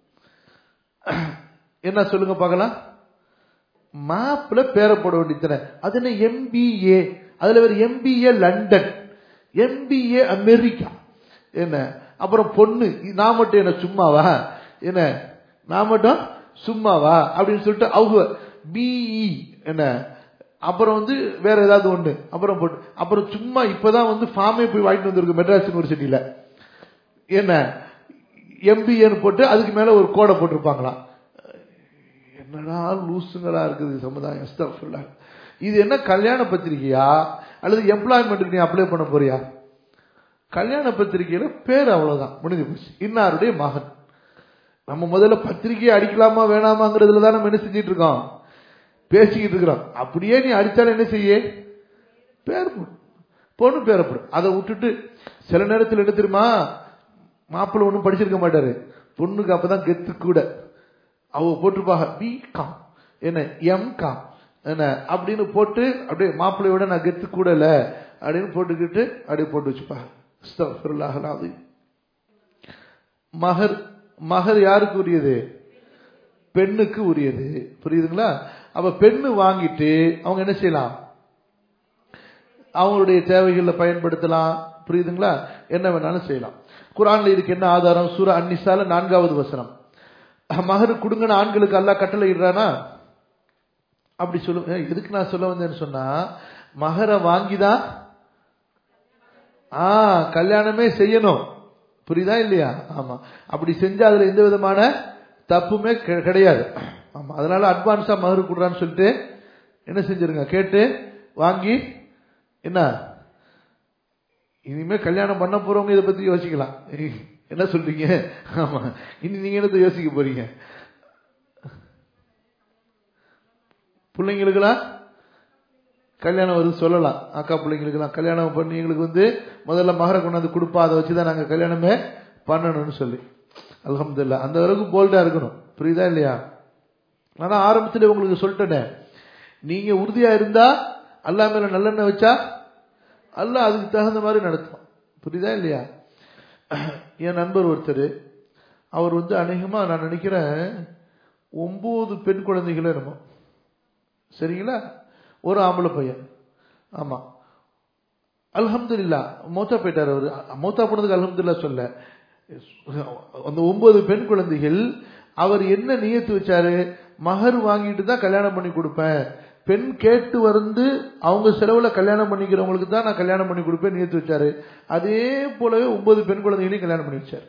என்ன சொல்லுங்க பார்க்கலாம் மேப்ல பேர போட வேண்டியது அது என்ன எம்பிஏ அதுல வேற எம்பிஏ லண்டன் எம்பிஏ அமெரிக்கா என்ன அப்புறம் பொண்ணு நான் மட்டும் என்ன சும்மாவா என்ன நான் மட்டும் சும்மாவா அப்படின்னு சொல்லிட்டு அவங்க பிஇ என்ன அப்புறம் வந்து வேற ஏதாவது ஒண்ணு அப்புறம் போட்டு அப்புறம் சும்மா இப்பதான் வந்து ஃபார்மே போய் வாங்கிட்டு வந்திருக்கு மெட்ராஸ் யூனிவர்சிட்டியில என்ன எம்பிஏன்னு போட்டு அதுக்கு மேல ஒரு கோடை போட்டிருப்பாங்களாம் என்னடா லூசுங்களா இருக்குது சமுதாயம் இது என்ன கல்யாண பத்திரிகையா அல்லது எம்ப்ளாய்மெண்ட்டுக்கு நீ அப்ளை பண்ண போறியா கல்யாண பத்திரிகையில பேர் அவ்வளவுதான் முடிஞ்சு போச்சு இன்னாருடைய மகன் நம்ம முதல்ல பத்திரிகையை அடிக்கலாமா வேணாமாங்கிறதுல தான் நம்ம என்ன செஞ்சிட்டு இருக்கோம் பேசிக்கிட்டு இருக்கிறோம் அப்படியே நீ அடிச்சாலும் என்ன செய்ய பேர் போடு பொண்ணு பேரப்படும் அதை விட்டுட்டு சில நேரத்தில் என்ன தெரியுமா மாப்பிள்ள ஒன்றும் படிச்சிருக்க மாட்டாரு பொண்ணுக்கு அப்பதான் கெத்து கூட அவ போட்டிருப்பாங்க பி காம் என்ன எம் காம் என்ன அப்படின்னு போட்டு அப்படியே மாப்பிள்ளையோட நான் கெத்து கூடல அப்படின்னு போட்டுக்கிட்டு அப்படியே போட்டு வச்சுப்பா மகர் மகர் யாருக்கு உரியது பெண்ணுக்கு உரியது புரியுதுங்களா அப்ப பெண்ணு வாங்கிட்டு அவங்க என்ன செய்யலாம் அவங்களுடைய தேவைகளில் பயன்படுத்தலாம் புரியுதுங்களா என்ன வேணாலும் செய்யலாம் குரான்ல இதுக்கு என்ன ஆதாரம் சூர அன்னிசால நான்காவது வசனம் மகரு கொடுங்கன்னு ஆண்களுக்கு அல்லா கட்டளை இடுறானா அப்படி சொல்லு எதுக்கு நான் சொல்ல வந்தேன்னு சொன்னா மகரை வாங்கிதான் ஆ கல்யாணமே செய்யணும் புரியுதா இல்லையா ஆமா அப்படி செஞ்சா அதுல எந்த விதமான தப்புமே கிடையாது ஆமா அதனால அட்வான்ஸா மகரு கொடுறான்னு சொல்லிட்டு என்ன செஞ்சிருங்க கேட்டு வாங்கி என்ன இனிமே கல்யாணம் பண்ண போறவங்க இதை பத்தி யோசிக்கலாம் என்ன சொல்றீங்க ஆமா இனி நீங்க என்னத்தை யோசிக்க போறீங்க பிள்ளைங்களுக்கெல்லாம் கல்யாணம் வருது சொல்லலாம் அக்கா பிள்ளைங்களுக்கெல்லாம் கல்யாணம் பண்ணி எங்களுக்கு வந்து முதல்ல மகரை கொண்டாந்து கொடுப்பா அதை வச்சுதான் நாங்க கல்யாணமே பண்ணணும்னு சொல்லி அலமதுல்லா அந்த அளவுக்கு போல்டா இருக்கணும் புரியுதா இல்லையா ஆனா ஆரம்பத்துல உங்களுக்கு சொல்லிட்டேனே நீங்க உறுதியா இருந்தா அல்லா மேல நல்லெண்ணெய் வச்சா அல்ல அதுக்கு தகுந்த மாதிரி நடத்தும் புரியுதா இல்லையா என் நண்பர் ஒருத்தர் அவர் வந்து அநேகமா நான் நினைக்கிறேன் ஒன்பது பெண் குழந்தைகளே நம்ம சரிங்களா ஒரு ஆம்பளை பையன் ஆமா அல்ஹம்துல்லா மௌத்தா போயிட்டார் அவர் மௌத்தா போனதுக்கு அல்ஹம்துல்லா சொல்ல அந்த ஒன்பது பெண் குழந்தைகள் அவர் என்ன நியத்து வச்சாரு மகர் வாங்கிட்டு தான் கல்யாணம் பண்ணி கொடுப்பேன் பெண் கேட்டு வந்து அவங்க செலவுல கல்யாணம் பண்ணிக்கிறவங்களுக்கு தான் நான் கல்யாணம் பண்ணி கொடுப்பேன் நியத்து வச்சாரு அதே போலவே ஒன்பது பெண் குழந்தைகளையும் கல்யாணம் பண்ணி வச்சார்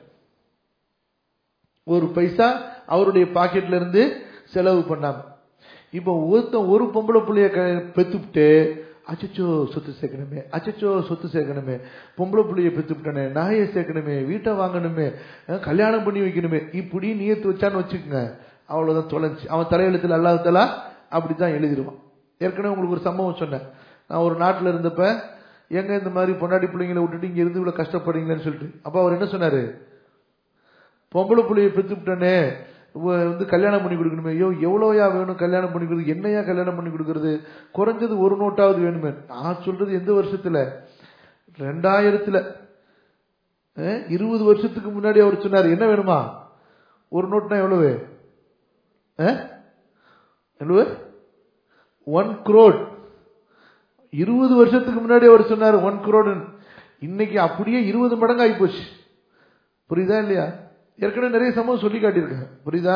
ஒரு பைசா அவருடைய பாக்கெட்ல இருந்து செலவு பண்ணாம இப்ப ஒருத்தன் ஒரு பொம்பளை புள்ளைய பெத்துவிட்டு அச்சச்சோ சொத்து சேர்க்கணுமே அச்சச்சோ சொத்து சேர்க்கணுமே பொம்பளை புள்ளைய பெற்றுவிட்டனே நகையை சேர்க்கணுமே வீட்டை வாங்கணுமே அஹ் கல்யாணம் பண்ணி வைக்கணுமே இப்படி நியத்து வச்சான்னு வச்சுக்கோங்க அவ்வளவுதான் தொலைஞ்சு அவன் தலையெழுத்துல அல்லாஹாலா அப்படித்தான் எழுதிடுவான் ஏற்கனவே உங்களுக்கு ஒரு சம்பவம் சொன்னேன் நான் ஒரு நாட்டில் இருந்தப்ப எங்க இந்த மாதிரி பொண்டாட்டி பிள்ளைங்களை விட்டுட்டு இங்க இருந்து இவ்வளவு கஷ்டப்படுறீங்களேன்னு சொல்லிட்டு அப்ப அவர் என்ன சொன்னாரு பொம்பளை புள்ளைய பெற்றுவிட்டனே வந்து கல்யாணம் பண்ணி கொடுக்கணுமே ஐயோ எவ்வளோயா வேணும் கல்யாணம் பண்ணி கொடுக்குறது என்னையா கல்யாணம் பண்ணி கொடுக்கறது குறைஞ்சது ஒரு நோட்டாவது வேணுமே நான் சொல்றது எந்த வருஷத்துல ரெண்டாயிரத்துல அஹ், இருபது வருஷத்துக்கு முன்னாடி அவர் சொன்னார் என்ன வேணுமா ஒரு நோட்னா எவ்வளவு அஹ்? எவ்வளவு ஒன் குரோட் இருபது வருஷத்துக்கு முன்னாடி அவர் சொன்னார் ஒன் குரோடு இன்னைக்கு அப்படியே இருபது மடங்கு ஆகி போச்சு புரியுதா இல்லையா ஏற்கனவே நிறைய சம்பவம் சொல்லி காட்டியிருக்கேன் புரியுதா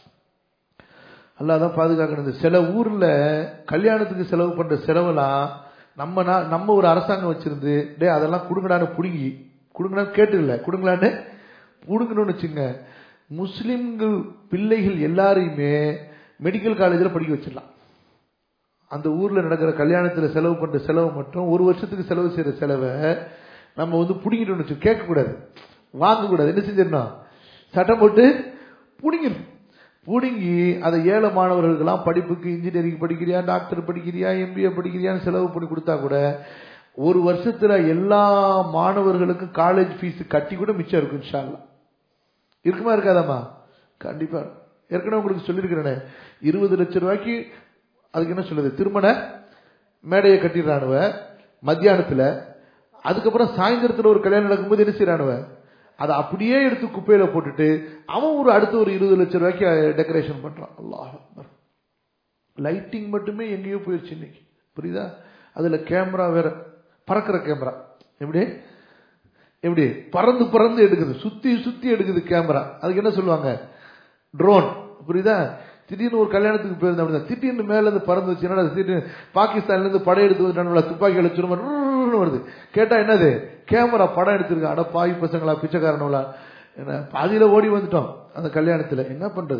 அல்லாதான் பாதுகாக்கணும் இந்த சில ஊர்ல கல்யாணத்துக்கு செலவு பண்ற செலவெல்லாம் நம்ம நா- நம்ம ஒரு அரசாங்கம் வச்சிருந்து டே அதெல்லாம் குடுங்கடான்னு புடுங்கி குடுங்கடான்னு கேட்டு இல்ல குடுங்களான்னு புடுங்கணும்னு வச்சுங்க முஸ்லிம்கள் பிள்ளைகள் எல்லாரையுமே மெடிக்கல் காலேஜில் படிக்க வச்சிடலாம் அந்த ஊர்ல நடக்கிற கல்யாணத்துல செலவு பண்ற செலவு மட்டும் ஒரு வருஷத்துக்கு செலவு செய்யற செலவை நம்ம வந்து புடிங்கிட்டோம்னு வச்சு கேட்க கூடாது வாங்க கூடாது என்ன செஞ்சிடணும் சட்டம் போட்டு புடிங்கணும் புடுங்கி அதை ஏழை மாணவர்களுக்கெல்லாம் படிப்புக்கு இன்ஜினியரிங் படிக்கிறியா டாக்டர் படிக்கிறியா எம்பிஏ படிக்கிறியான்னு செலவு பண்ணி கொடுத்தா கூட ஒரு வருஷத்துல எல்லா மாணவர்களுக்கும் காலேஜ் ஃபீஸ் கட்டி கூட மிச்சம் இருக்கும் இன்ஷா அல்லாஹ். இருக்குமா இருக்காதாம்மா கண்டிப்பா ஏற்கனவே உங்களுக்கு சொல்லியிருக்கிறேனே இருபது லட்சம் ரூபாய்க்கு அதுக்கு என்ன சொல்லுது திருமண மேடையை கட்டிடுறானுவ மத்தியானத்துல அதுக்கப்புறம் சாயந்தரத்துல ஒரு கல்யாணம் நடக்கும்போது என்ன செய்யறானுவ அதை அப்படியே எடுத்து குப்பையில போட்டுட்டு அவன் ஒரு அடுத்த ஒரு இருபது லட்சம் ரூபாய்க்கு டெக்கரேஷன் பண்றான் அல்லாஹ் அக்பர். லைட்டிங் மட்டுமே எங்கேயோ போயிடுச்சு இன்னைக்கு புரியுதா அதுல கேமரா வேற பறக்கிற கேமரா எப்படி எப்படி பறந்து பறந்து எடுக்குது சுத்தி சுத்தி எடுக்குது கேமரா அதுக்கு என்ன சொல்லுவாங்க ட்ரோன் புரியுதா திடீர்னு ஒரு கல்யாணத்துக்கு போயிருந்தேன் அப்படிதான் திடீர்னு மேல இருந்து பறந்து வச்சு என்னடா திடீர்னு பாகிஸ்தான்ல இருந்து படம் எடுத்து வந்து துப்பாக்கி அழைச்சிருமா வருது கேட்டா என்னது கேமரா படம் எடுத்திருக்க அட பாவி பசங்களா பிச்சைக்காரனங்களா என்ன பாதியில ஓடி வந்துட்டோம் அந்த கல்யாணத்துல என்ன பண்றது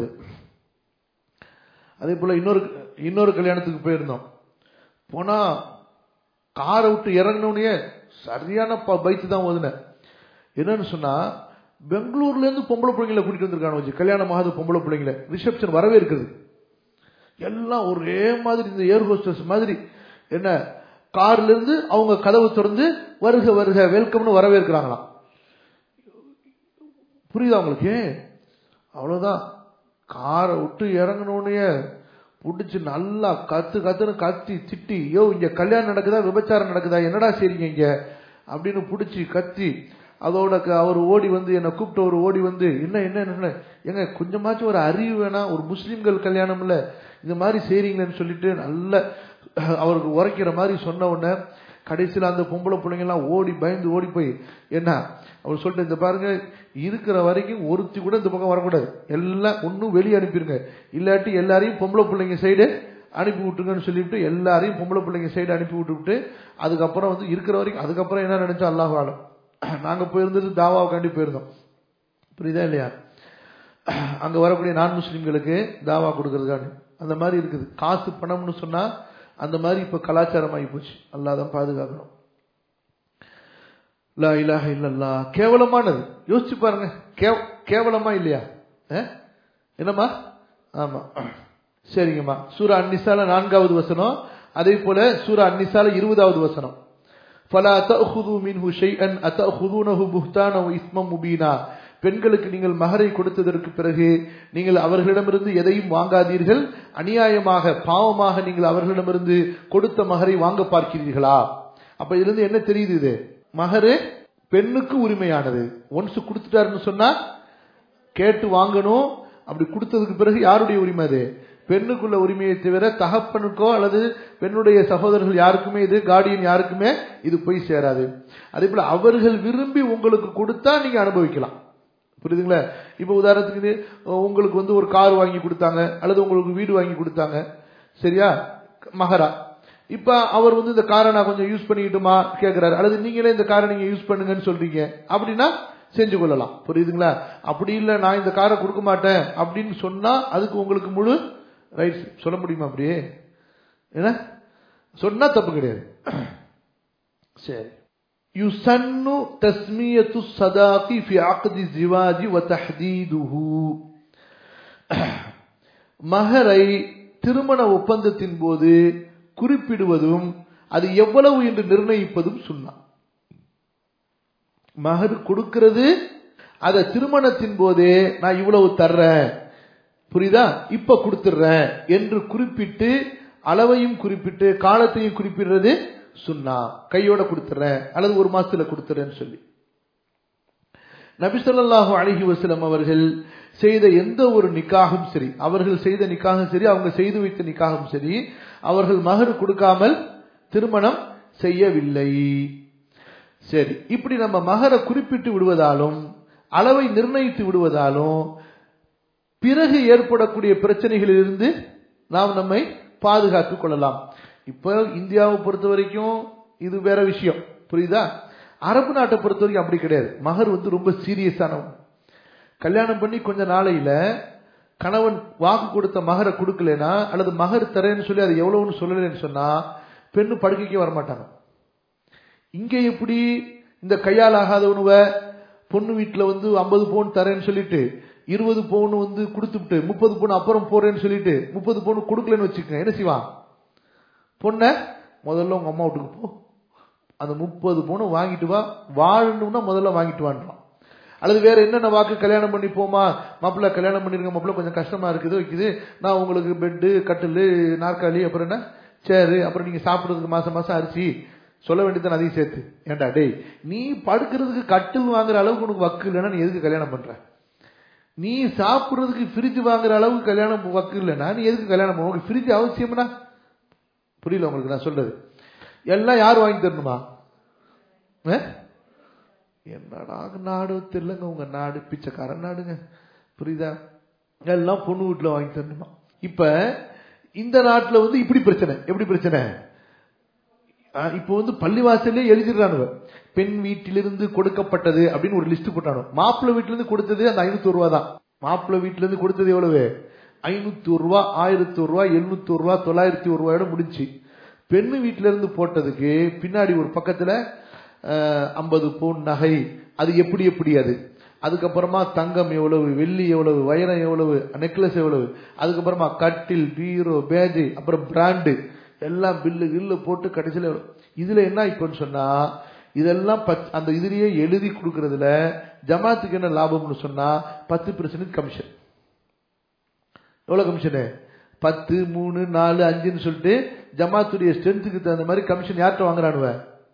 அதே போல இன்னொரு இன்னொரு கல்யாணத்துக்கு போயிருந்தோம் போனா காரை விட்டு இறங்கினோடனே சரியான பைத்து தான் ஓதுனேன் என்னன்னு சொன்னா பெங்களூர்ல இருந்து பொம்பளை பிள்ளைங்களை கூட்டிட்டு வந்திருக்காங்க வச்சு கல்யாணம் ஆகாத பொம்பளை பிள்ளைங்களை ரிசப்ஷன் வரவே இருக்குது எல்லாம் ஒரே மாதிரி இந்த ஏர் ஹோஸ்டர்ஸ் மாதிரி என்ன கார்ல இருந்து அவங்க கதவு திறந்து வருக வருக வெல்கம்னு வரவேற்கிறாங்களாம் புரியுதா உங்களுக்கு அவ்வளவுதான் காரை விட்டு இறங்கினோடனே புடிச்சு நல்லா கத்து கத்துன்னு கத்தி திட்டி யோ இங்க கல்யாணம் நடக்குதா விபச்சாரம் நடக்குதா என்னடா செய்றீங்க இங்க அப்படின்னு புடிச்சு கத்தி அதோட க- அவர் ஓடி வந்து என்னை கூப்பிட்டு அவர் ஓடி வந்து என்ன என்ன என்ன எங்க கொஞ்சமாச்சும் ஒரு அறிவு வேணா ஒரு முஸ்லிம்கள் கல்யாணம் இல்ல இந்த மாதிரி செய்றீங்களேன்னு சொல்லிட்டு நல்ல அவருக்கு உரைக்கிற மாதிரி சொன்ன உடனே கடைசியில் அந்த பொம்பளை பிள்ளைங்க எல்லாம் ஓடி பயந்து ஓடி போய் என்ன அவர் சொல்லிட்டு இந்த பாருங்க இருக்கிற வரைக்கும் ஒருத்தி கூட இந்த பக்கம் வரக்கூடாது எல்லாம் ஒன்னும் வெளியே அனுப்பிடுங்க இல்லாட்டி எல்லாரையும் பொம்பளை பிள்ளைங்க சைடு அனுப்பி விட்டுங்கன்னு சொல்லிவிட்டு எல்லாரையும் பொம்பளை பிள்ளைங்க சைடு அனுப்பி விட்டுவிட்டு அதுக்கப்புறம் வந்து இருக்கிற வரைக்கும் அதுக்கப்புறம் என்ன நினைச்சா அல்லாஹ் ஆளும் நாங்க போயிருந்தது தாவாவுக்காண்டி போயிருந்தோம் புரியுதா இல்லையா அங்க வரக்கூடிய நான் முஸ்லிம்களுக்கு தாவா கொடுக்கறதுக்காண்டி அந்த மாதிரி இருக்குது காசு பணம்னு சொன்னா அந்த மாதிரி இப்ப கலாச்சாரம் ஆகி போச்சு அல்லாதான் பாதுகாக்கணும் லா இலாஹ இல்லல்லா கேவலமானது யோசிச்சு பாருங்க கேவ- கேவலமா இல்லையா அஹ்? என்னம்மா ஆமா சரிங்கம்மா சூரா அன்னிசால நான்காவது வசனம் அதே போல சூரா அன்னிசால இருபதாவது வசனம் فلا تأخذوا منه شيئا أتأخذونه بهتانا وإثما مبينا பெண்களுக்கு நீங்கள் மகரை கொடுத்ததற்கு பிறகு நீங்கள் அவர்களிடமிருந்து எதையும் வாங்காதீர்கள் அநியாயமாக பாவமாக நீங்கள் அவர்களிடமிருந்து கொடுத்த மகரை வாங்க பார்க்கிறீர்களா அப்ப இதுல இருந்து என்ன தெரியுது இது மகரு பெண்ணுக்கு உரிமையானது ஒன்ஸ் கொடுத்துட்டாருன்னு சொன்னா கேட்டு வாங்கணும் அப்படி கொடுத்ததுக்கு பிறகு யாருடைய உரிமை அது பெண்ணுக்குள்ள உரிமையை தவிர தகப்பனுக்கோ அல்லது பெண்ணுடைய சகோதரர்கள் யாருக்குமே இது கார்டியன் யாருக்குமே இது போய் சேராது அதே போல அவர்கள் விரும்பி உங்களுக்கு கொடுத்தா நீங்க அனுபவிக்கலாம் புரியுதுங்களா இப்ப உதாரணத்துக்கு இது, உங்களுக்கு வந்து ஒரு கார் வாங்கி கொடுத்தாங்க அல்லது உங்களுக்கு வீடு வாங்கி கொடுத்தாங்க சரியா மகரா இப்ப அவர் வந்து இந்த காரை நான் கொஞ்சம் யூஸ் பண்ணிக்கிட்டுமா கேக்குறாரு அல்லது நீங்களே இந்த காரை நீங்க யூஸ் பண்ணுங்கன்னு சொல்றீங்க அப்படின்னா செஞ்சு கொள்ளலாம் புரியுதுங்களா அப்படி இல்ல நான் இந்த காரை கொடுக்க மாட்டேன் அப்படின்னு சொன்னா அதுக்கு உங்களுக்கு முழு ரைட்ஸ் சொல்ல முடியுமா அப்படியே என்ன சொன்னா தப்பு கிடையாது சரி யுசன்னு தஸ்மியத்து சதாகி ஃபி அக்தி ஜிவாஜி வ தஹ்தீதுஹு மகரை திருமண ஒப்பந்தத்தின் போது குறிப்பிடுவதும் அது எவ்வளவு என்று நிர்ணயிப்பதும் சுன்னா மகர் கொடுக்கிறது அத திருமணத்தின் போதே நான் இவ்வளவு தர்றேன் புரியுதா இப்ப கொடுத்துடுறேன் என்று குறிப்பிட்டு அளவையும் குறிப்பிட்டு காலத்தையும் குறிப்பிடுறது சுன்னா கையோட கொடுத்துறேன் அல்லது ஒரு மாசத்துல கொடுத்துறேன்னு சொல்லி நபிசல்லாஹு அழகி வசலம் அவர்கள் செய்த எந்த ஒரு நிக்காகும் சரி அவர்கள் செய்த நிக்காகும் சரி அவங்க செய்து வைத்த நிக்காகும் சரி அவர்கள் மகர் கொடுக்காமல் திருமணம் செய்யவில்லை சரி இப்படி நம்ம மகரை குறிப்பிட்டு விடுவதாலும் அளவை நிர்ணயித்து விடுவதாலும் பிறகு ஏற்படக்கூடிய பிரச்சனைகளிலிருந்து நாம் நம்மை பாதுகாத்துக் கொள்ளலாம் இப்ப இந்தியாவை பொறுத்த வரைக்கும் இது வேற விஷயம் புரியுதா அரபு நாட்டை பொறுத்த வரைக்கும் அப்படி கிடையாது மகர் வந்து ரொம்ப சீரியஸானவன் கல்யாணம் பண்ணி கொஞ்ச நாளையில கணவன் வாக்கு கொடுத்த மகரை கொடுக்கலனா அல்லது மகர் தரேன்னு சொல்லி அது எவ்வளவுன்னு சொல்லலன்னு சொன்னா பெண்ணு படுக்கைக்கே வரமாட்டாங்க இங்க எப்படி இந்த கையால் ஆகாதவனுவ பொண்ணு வீட்டுல வந்து ஐம்பது பவுன் தரேன்னு சொல்லிட்டு இருபது பவுன் வந்து கொடுத்துட்டு முப்பது பவுன் அப்புறம் போறேன்னு சொல்லிட்டு முப்பது பவுன் கொடுக்கலன்னு வச்சுக்கோங்க என்ன செய்வான் பொண்ண முதல்ல உங்க அம்மா வீட்டுக்கு போ அந்த முப்பது பவுன் வாங்கிட்டு வா வாழணும்னா முதல்ல வாங்கிட்டு வான்றான் அல்லது வேற என்னென்ன வாக்கு கல்யாணம் பண்ணி போமா மாப்பிள்ள கல்யாணம் பண்ணிருக்க மாப்பிள்ள கொஞ்சம் கஷ்டமா இருக்குது வைக்குது நான் உங்களுக்கு பெட்டு கட்டில் நாற்காலி அப்புறம் என்ன சேரு அப்புறம் நீங்க சாப்பிடுறதுக்கு மாசம் மாசம் அரிசி சொல்ல வேண்டியதான் அதையும் சேர்த்து ஏண்டா டேய் நீ படுக்கிறதுக்கு கட்டில் வாங்குற அளவுக்கு உனக்கு வக்கு இல்லைன்னா நீ எதுக்கு கல்யாணம் பண்ற நீ சாப்பிடுறதுக்கு ஃப்ரிட்ஜ் வாங்குற அளவுக்கு கல்யாணம் வக்கு இல்லைன்னா நீ எதுக்கு கல்யாணம் பண்ண உனக்கு ஃப்ரிட்ஜ் அவசியம்னா புரியல உங்களுக்கு நான் சொல்றது எல்லாம் யார் வாங்கி தரணுமா என்னடா நாடு தெரியலங்க உங்க நாடு பிச்சைக்கார நாடுங்க புரியுதா எல்லாம் பொண்ணு வீட்டுல வாங்கி தரணுமா இப்ப இந்த நாட்டுல வந்து இப்படி பிரச்சனை எப்படி பிரச்சனை இப்போ வந்து பள்ளிவாசல்லே எழுதிடுறானுவ பெண் வீட்டிலிருந்து கொடுக்கப்பட்டது அப்படின்னு ஒரு லிஸ்ட் போட்டானு மாப்பிள்ளை வீட்டுல இருந்து கொடுத்தது அந்த ஐநூத்தி ரூபா தான் மாப்பிள்ளை வீட்டுல இருந்து கொடுத்தது எவ்வளவு ஐநூத்தி ஒரு ரூபா ஆயிரத்தி ஒரு ரூபா எழுநூத்தி ஒரு ரூபா தொள்ளாயிரத்தி ஒரு ரூபாயோட முடிஞ்சு பெண்ணு வீட்டுல இருந்து போட்டதுக்கு பின்னாடி ஒரு பக்கத்துல ஐம்பது பவுன் நகை அது எப்படி எப்படி அது அதுக்கப்புறமா தங்கம் எவ்வளவு வெள்ளி எவ்வளவு வைரம் எவ்வளவு நெக்லஸ் எவ்வளவு அதுக்கப்புறமா கட்டில் பீரோ பேஜ் அப்புறம் பிராண்டு எல்லாம் பில்லு கில்லு போட்டு கடைசியில் இதுல என்ன இப்பன்னு சொன்னா இதெல்லாம் அந்த இதுலயே எழுதி கொடுக்கறதுல ஜமாத்துக்கு என்ன லாபம்னு சொன்னா பத்து பெர்சன்ட் கமிஷன் எவ்வளவு கமிஷனு பத்து மூணு நாலு அஞ்சுன்னு சொல்லிட்டு ஜமாத்துடைய ஸ்ட்ரென்த்துக்கு தகுந்த மாதிரி கமிஷன் யார்கிட்ட வாங்குறானுவ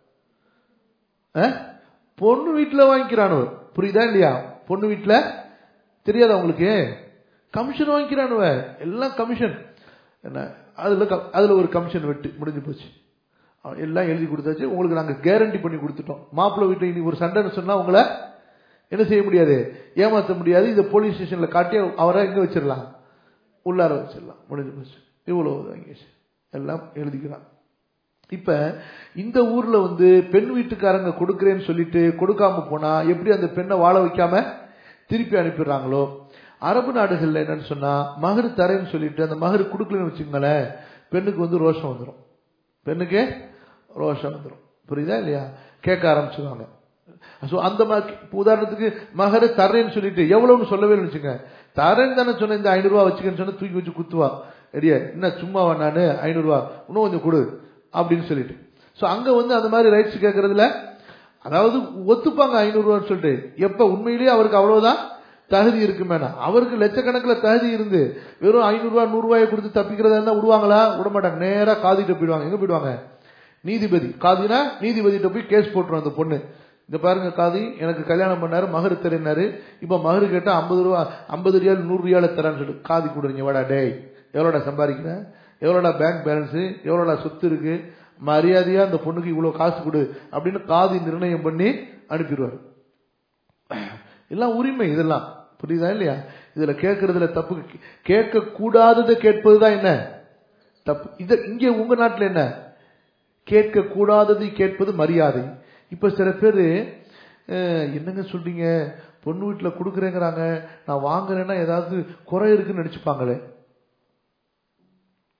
பொண்ணு வீட்டுல வாங்கிக்கிறானுவ புரியுதா இல்லையா பொண்ணு வீட்டுல தெரியாதா உங்களுக்கு கமிஷன் வாங்கிக்கிறானுவ எல்லாம் கமிஷன் என்ன அதுல அதுல ஒரு கமிஷன் வெட்டு முடிஞ்சு போச்சு எல்லாம் எழுதி கொடுத்தாச்சு உங்களுக்கு நாங்க கேரண்டி பண்ணி கொடுத்துட்டோம் மாப்பிள்ளை வீட்டுல இனி ஒரு சண்டைன்னு சொன்னா உங்களை என்ன செய்ய முடியாது ஏமாற்ற முடியாது இதை போலீஸ் ஸ்டேஷன்ல காட்டி அவரை எங்க வச்சிடலாம் உள்ளார வச்சிடலாம் முடிஞ்சு போச்சு இவ்வளவு வாங்கி எல்லாம் எழுதிக்கிறான் இப்ப இந்த ஊர்ல வந்து பெண் வீட்டுக்காரங்க கொடுக்கறேன்னு சொல்லிட்டு கொடுக்காம போனா எப்படி அந்த பெண்ணை வாழ வைக்காம திருப்பி அனுப்பிடுறாங்களோ அரபு நாடுகள்ல என்னன்னு சொன்னா மகர் தரேன்னு சொல்லிட்டு அந்த மகர் கொடுக்கலன்னு வச்சுங்களேன் பெண்ணுக்கு வந்து ரோஷம் வந்துடும் பெண்ணுக்கு ரோஷம் வந்துடும் புரியுதா இல்லையா கேட்க ஆரம்பிச்சுவாங்க ஸோ அந்த மாதிரி உதாரணத்துக்கு மகர தரேன்னு சொல்லிட்டு எவ்வளவுன்னு சொல்லவே வச்சுங்க தரேன்னு தானே சொன்ன இந்த ஐநூறு ரூபா வச்சுக்கன்னு சொன்னா தூக்கி வச்சு குத்துவா ரெடியா என்ன சும்மாவா நானு ஐநூறு ரூபா இன்னும் கொஞ்சம் கொடு அப்படின்னு சொல்லிட்டு ஸோ அங்க வந்து அந்த மாதிரி ரைட்ஸ் கேட்கறதுல அதாவது ஒத்துப்பாங்க ஐநூறு ரூபான்னு சொல்லிட்டு எப்ப உண்மையிலேயே அவருக்கு அவ்வளவுதான் தகுதி இருக்கு மேடம் அவருக்கு லட்சக்கணக்கில் தகுதி இருந்து வெறும் ஐநூறு ரூபாய் நூறு ரூபாயை கொடுத்து தப்பிக்கிறதா இருந்தா விடுவாங்களா விட மாட்டாங்க நேரா காதிட்ட போயிடுவாங்க எங்க போயிடுவாங்க நீதிபதி காதினா நீதிபதிட்ட போய் கேஸ் போட்டுரும் அந்த பொண்ணு இந்த பாருங்க காதி எனக்கு கல்யாணம் பண்ணாரு மகரு தரேனாரு இப்ப மகரு கேட்டா ஐம்பது ரூபா ஐம்பது ரியால் நூறு ரியால தரான்னு சொல்லி காதி கொடுறீங்க வாடா டேய் எவ்வளோடா சம்பாதிக்கிற எவ்வளோடா பேங்க் பேலன்ஸ் எவ்வளோடா சொத்து இருக்கு மரியாதையா அந்த பொண்ணுக்கு இவ்வளவு காசு கொடு அப்படின்னு காதி நிர்ணயம் பண்ணி அனுப்பிடுவார் எல்லாம் உரிமை இதெல்லாம் புரியுதா இல்லையா இதுல கேட்கறதுல தப்பு கேட்க கூடாததை கேட்பதுதான் என்ன தப்பு இது இங்க உங்க நாட்டுல என்ன கேட்க கூடாததை கேட்பது மரியாதை இப்ப சில பேரு என்னங்க சொல்றீங்க பொண்ணு வீட்டுல கொடுக்குறேங்கிறாங்க நான் வாங்குறேன்னா ஏதாவது குறை இருக்குன்னு நினைச்சுப்பாங்களே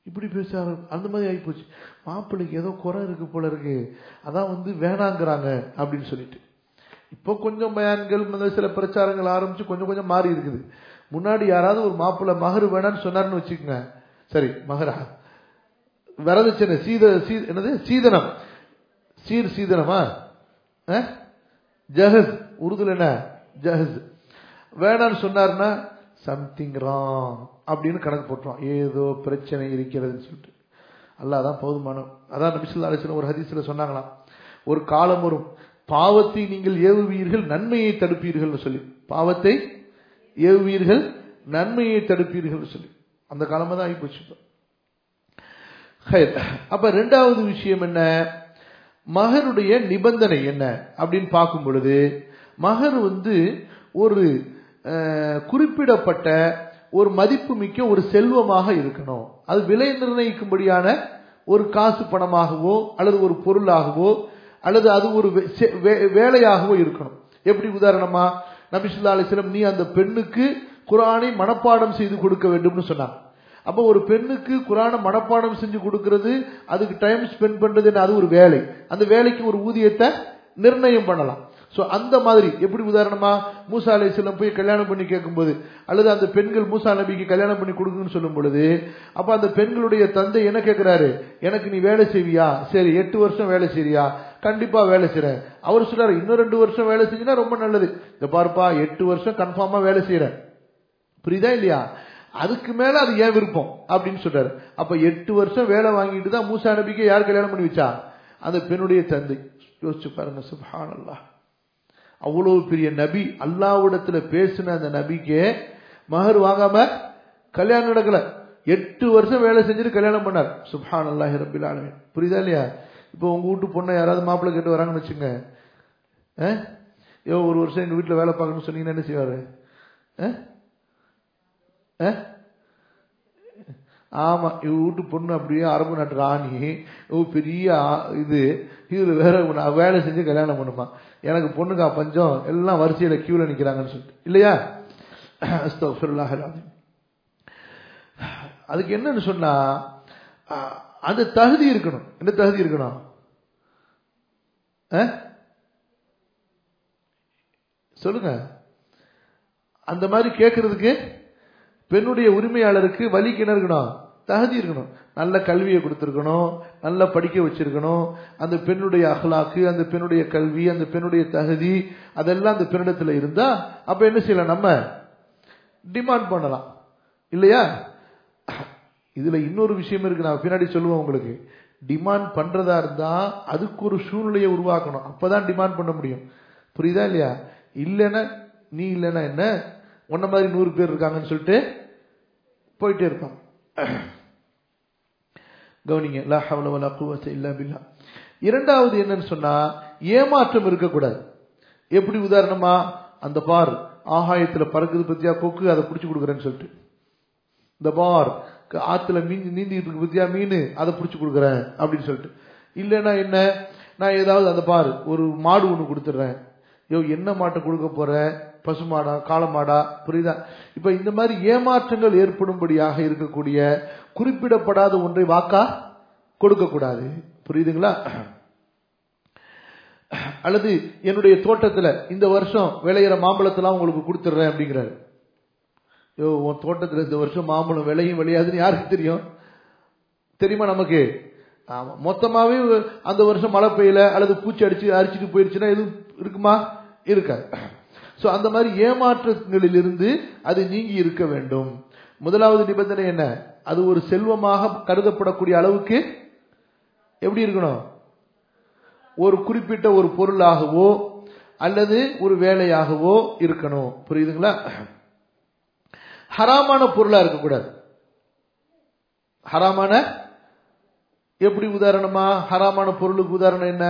இப்படி பேச அந்த மாதிரி ஆகிப்போச்சு மாப்பிள்ளைக்கு ஏதோ குறை இருக்கு போல இருக்கு அதான் வந்து வேணாங்கிறாங்க அப்படின்னு சொல்லிட்டு இப்போ கொஞ்சம் பயான்கள் சில பிரச்சாரங்கள் ஆரம்பிச்சு கொஞ்சம் கொஞ்சம் மாறி இருக்குது முன்னாடி யாராவது ஒரு மாப்பிள்ளை மகர் வேணான்னு சொன்னார்னு வச்சுக்கோங்க சரி மகரா வரதட்சணை சீத சீ என்னது சீதனம் சீர் சீதனமா ஜஹஸ் உருதுல என்ன ஜஹஸ் வேணான்னு சொன்னார்னா சம்திங் ராங் அப்படின்னு கணக்கு போட்டுரும் ஏதோ பிரச்சனை இருக்கிறதுன்னு சொல்லிட்டு அல்லாதான் போதுமானம் அதான் நபிசுல்லா அலிஸ்லாம் ஒரு ஹதீஸ்ல சொன்னாங்களாம் ஒரு காலம் வரும் பாவத்தை நீங்கள் ஏவுவீர்கள் நன்மையை தடுப்பீர்கள் சொல்லி பாவத்தை ஏவுவீர்கள் நன்மையை தடுப்பீர்கள் சொல்லி அந்த காலமா தான் ஆகிப்போச்சு அப்ப ரெண்டாவது விஷயம் என்ன மகருடைய நிபந்தனை என்ன அப்படின்னு பார்க்கும் பொழுது மகர் வந்து ஒரு குறிப்பிடப்பட்ட ஒரு மதிப்பு மிக்க ஒரு செல்வமாக இருக்கணும் அது விலை நிர்ணயிக்கும்படியான ஒரு காசு பணமாகவோ அல்லது ஒரு பொருளாகவோ அல்லது அது ஒரு வேலையாகவோ இருக்கணும் எப்படி உதாரணமா நபிசுல்லா அலிஸ்லம் நீ அந்த பெண்ணுக்கு குரானை மனப்பாடம் செய்து கொடுக்க வேண்டும்னு சொன்னாங்க அப்போ ஒரு பெண்ணுக்கு குரான மனப்பாடம் செஞ்சு கொடுக்கறது அதுக்கு டைம் ஸ்பெண்ட் பண்றது அது ஒரு வேலை அந்த வேலைக்கு ஒரு ஊதியத்தை நிர்ணயம் பண்ணலாம் சோ அந்த மாதிரி எப்படி உதாரணமா மூசா அலை செல்லம் போய் கல்யாணம் பண்ணி கேட்கும்போது அல்லது அந்த பெண்கள் மூசா நபிக்கு கல்யாணம் பண்ணி கொடுக்குன்னு சொல்லும் பொழுது அப்ப அந்த பெண்களுடைய தந்தை என்ன கேட்கிறாரு எனக்கு நீ வேலை செய்வியா சரி எட்டு வருஷம் வேலை செய்றியா கண்டிப்பா வேலை செய்யறேன் அவர் சொல்றாரு இன்னும் ரெண்டு வருஷம் வேலை செஞ்சுன்னா ரொம்ப நல்லது இந்த பார்ப்பா எட்டு வருஷம் கன்ஃபார்மா வேலை செய்யறேன் புரியுதா இல்லையா அதுக்கு மேல அது ஏன் விருப்பம் அப்படின்னு சொல்றாரு அப்ப எட்டு வருஷம் வேலை வாங்கிட்டு தான் மூசா நபிக்கு யார் கல்யாணம் பண்ணி வச்சா அந்த பெண்ணுடைய தந்தை யோசிச்சு பாருங்க சுபான் அல்லா அவ்வளவு பெரிய நபி அல்லாவிடத்துல பேசின அந்த நபிக்கு மகர் வாங்காம கல்யாணம் நடக்கல எட்டு வருஷம் வேலை செஞ்சுட்டு கல்யாணம் பண்ணார் சுபான் அல்லாஹி ரபில் ஆலமின் புரியுதா இல்லையா இப்போ உங்க வீட்டு பொண்ணை யாராவது மாப்பிள்ளை கேட்டு வராங்கன்னு வச்சுங்க ஏ ஒரு வருஷம் எங்க வீட்டுல வேலை பார்க்கணும்னு சொன்னீங்கன்னா என்ன செய்வாரு ஆமா இவ வீட்டு பொண்ணு அப்படியே அரபு நாட்டு ராணி இவ பெரிய இது இதுல வேற வேலை செஞ்சு கல்யாணம் பண்ணுமா எனக்கு பொண்ணுக்கா பஞ்சம் எல்லாம் வரிசையில கியூல நிக்கிறாங்கன்னு சொல்லிட்டு இல்லையா அதுக்கு என்னன்னு சொன்னா அந்த தகுதி இருக்கணும் என்ன தகுதி இருக்கணும் சொல்லுங்க அந்த மாதிரி கேட்கறதுக்கு பெண்ணுடைய உரிமையாளருக்கு வலிக்கு என்ன இருக்கணும் தகுதி இருக்கணும் நல்ல கல்வியை கொடுத்துருக்கணும் நல்லா படிக்க வச்சிருக்கணும் அந்த பெண்ணுடைய அகலாக்கு அந்த பெண்ணுடைய கல்வி அந்த பெண்ணுடைய தகுதி அதெல்லாம் அந்த பெண்ணிடத்துல இருந்தா அப்ப என்ன செய்யலாம் நம்ம டிமாண்ட் பண்ணலாம் இல்லையா இதுல இன்னொரு விஷயம் இருக்கு நான் பின்னாடி சொல்லுவேன் உங்களுக்கு டிமாண்ட் பண்றதா இருந்தா அதுக்கு ஒரு சூழ்நிலையை உருவாக்கணும் அப்பதான் டிமாண்ட் பண்ண முடியும் புரியுதா இல்லையா இல்லைன்னா நீ இல்லைன்னா என்ன உன்ன மாதிரி நூறு பேர் இருக்காங்கன்னு சொல்லிட்டு போயிட்டே இருப்பான் கவனிங்க லா ஹவ்ல வலா குவத்த இல்லா பில்லா இரண்டாவது என்னன்னு சொன்னா ஏமாற்றம் இருக்கக்கூடாது எப்படி உதாரணமா அந்த பார் ஆகாயத்துல பறக்குது பத்தியா கொக்கு அதை பிடிச்சு கொடுக்குறேன்னு சொல்லிட்டு இந்த பார் ஆத்துல மீன் நீந்திட்டு இருக்கு பத்தியா மீன் அதை பிடிச்சு கொடுக்குறேன் அப்படின்னு சொல்லிட்டு இல்லைன்னா என்ன நான் ஏதாவது அந்த பார் ஒரு மாடு ஒண்ணு கொடுத்துட்றேன் யோ என்ன மாட்டை கொடுக்க போற பசுமாடா காளமாடா புரியுதா இப்ப இந்த மாதிரி ஏமாற்றங்கள் ஏற்படும்படியாக இருக்கக்கூடிய குறிப்பிடப்படாத ஒன்றை வாக்கா கொடுக்க கூடாது புரியுதுங்களா அல்லது என்னுடைய தோட்டத்துல இந்த வருஷம் விளையிற மாம்பழத்தெல்லாம் உங்களுக்கு கொடுத்துட்றேன் அப்படிங்கிறாரு யோ உன் தோட்டத்துல இந்த வருஷம் மாம்பழம் விளையும் விளையாதுன்னு யாருக்கு தெரியும் தெரியுமா நமக்கு ஆமா மொத்தமாவே அந்த வருஷம் மழை பெய்யல அல்லது பூச்சி அடிச்சு அரிச்சிட்டு போயிருச்சுன்னா எதுவும் இருக்குமா இருக்காது சோ அந்த மாதிரி ஏமாற்றங்களிலிருந்து அது நீங்கி இருக்க வேண்டும் முதலாவது நிபந்தனை என்ன அது ஒரு செல்வமாக கருதப்படக்கூடிய அளவுக்கு எப்படி இருக்கணும் ஒரு குறிப்பிட்ட ஒரு பொருளாகவோ அல்லது ஒரு வேலையாகவோ இருக்கணும் புரியுதுங்களா ஹராமான பொருளா இருக்கக்கூடாது ஹராமான எப்படி உதாரணமா ஹராமான பொருளுக்கு உதாரணம் என்ன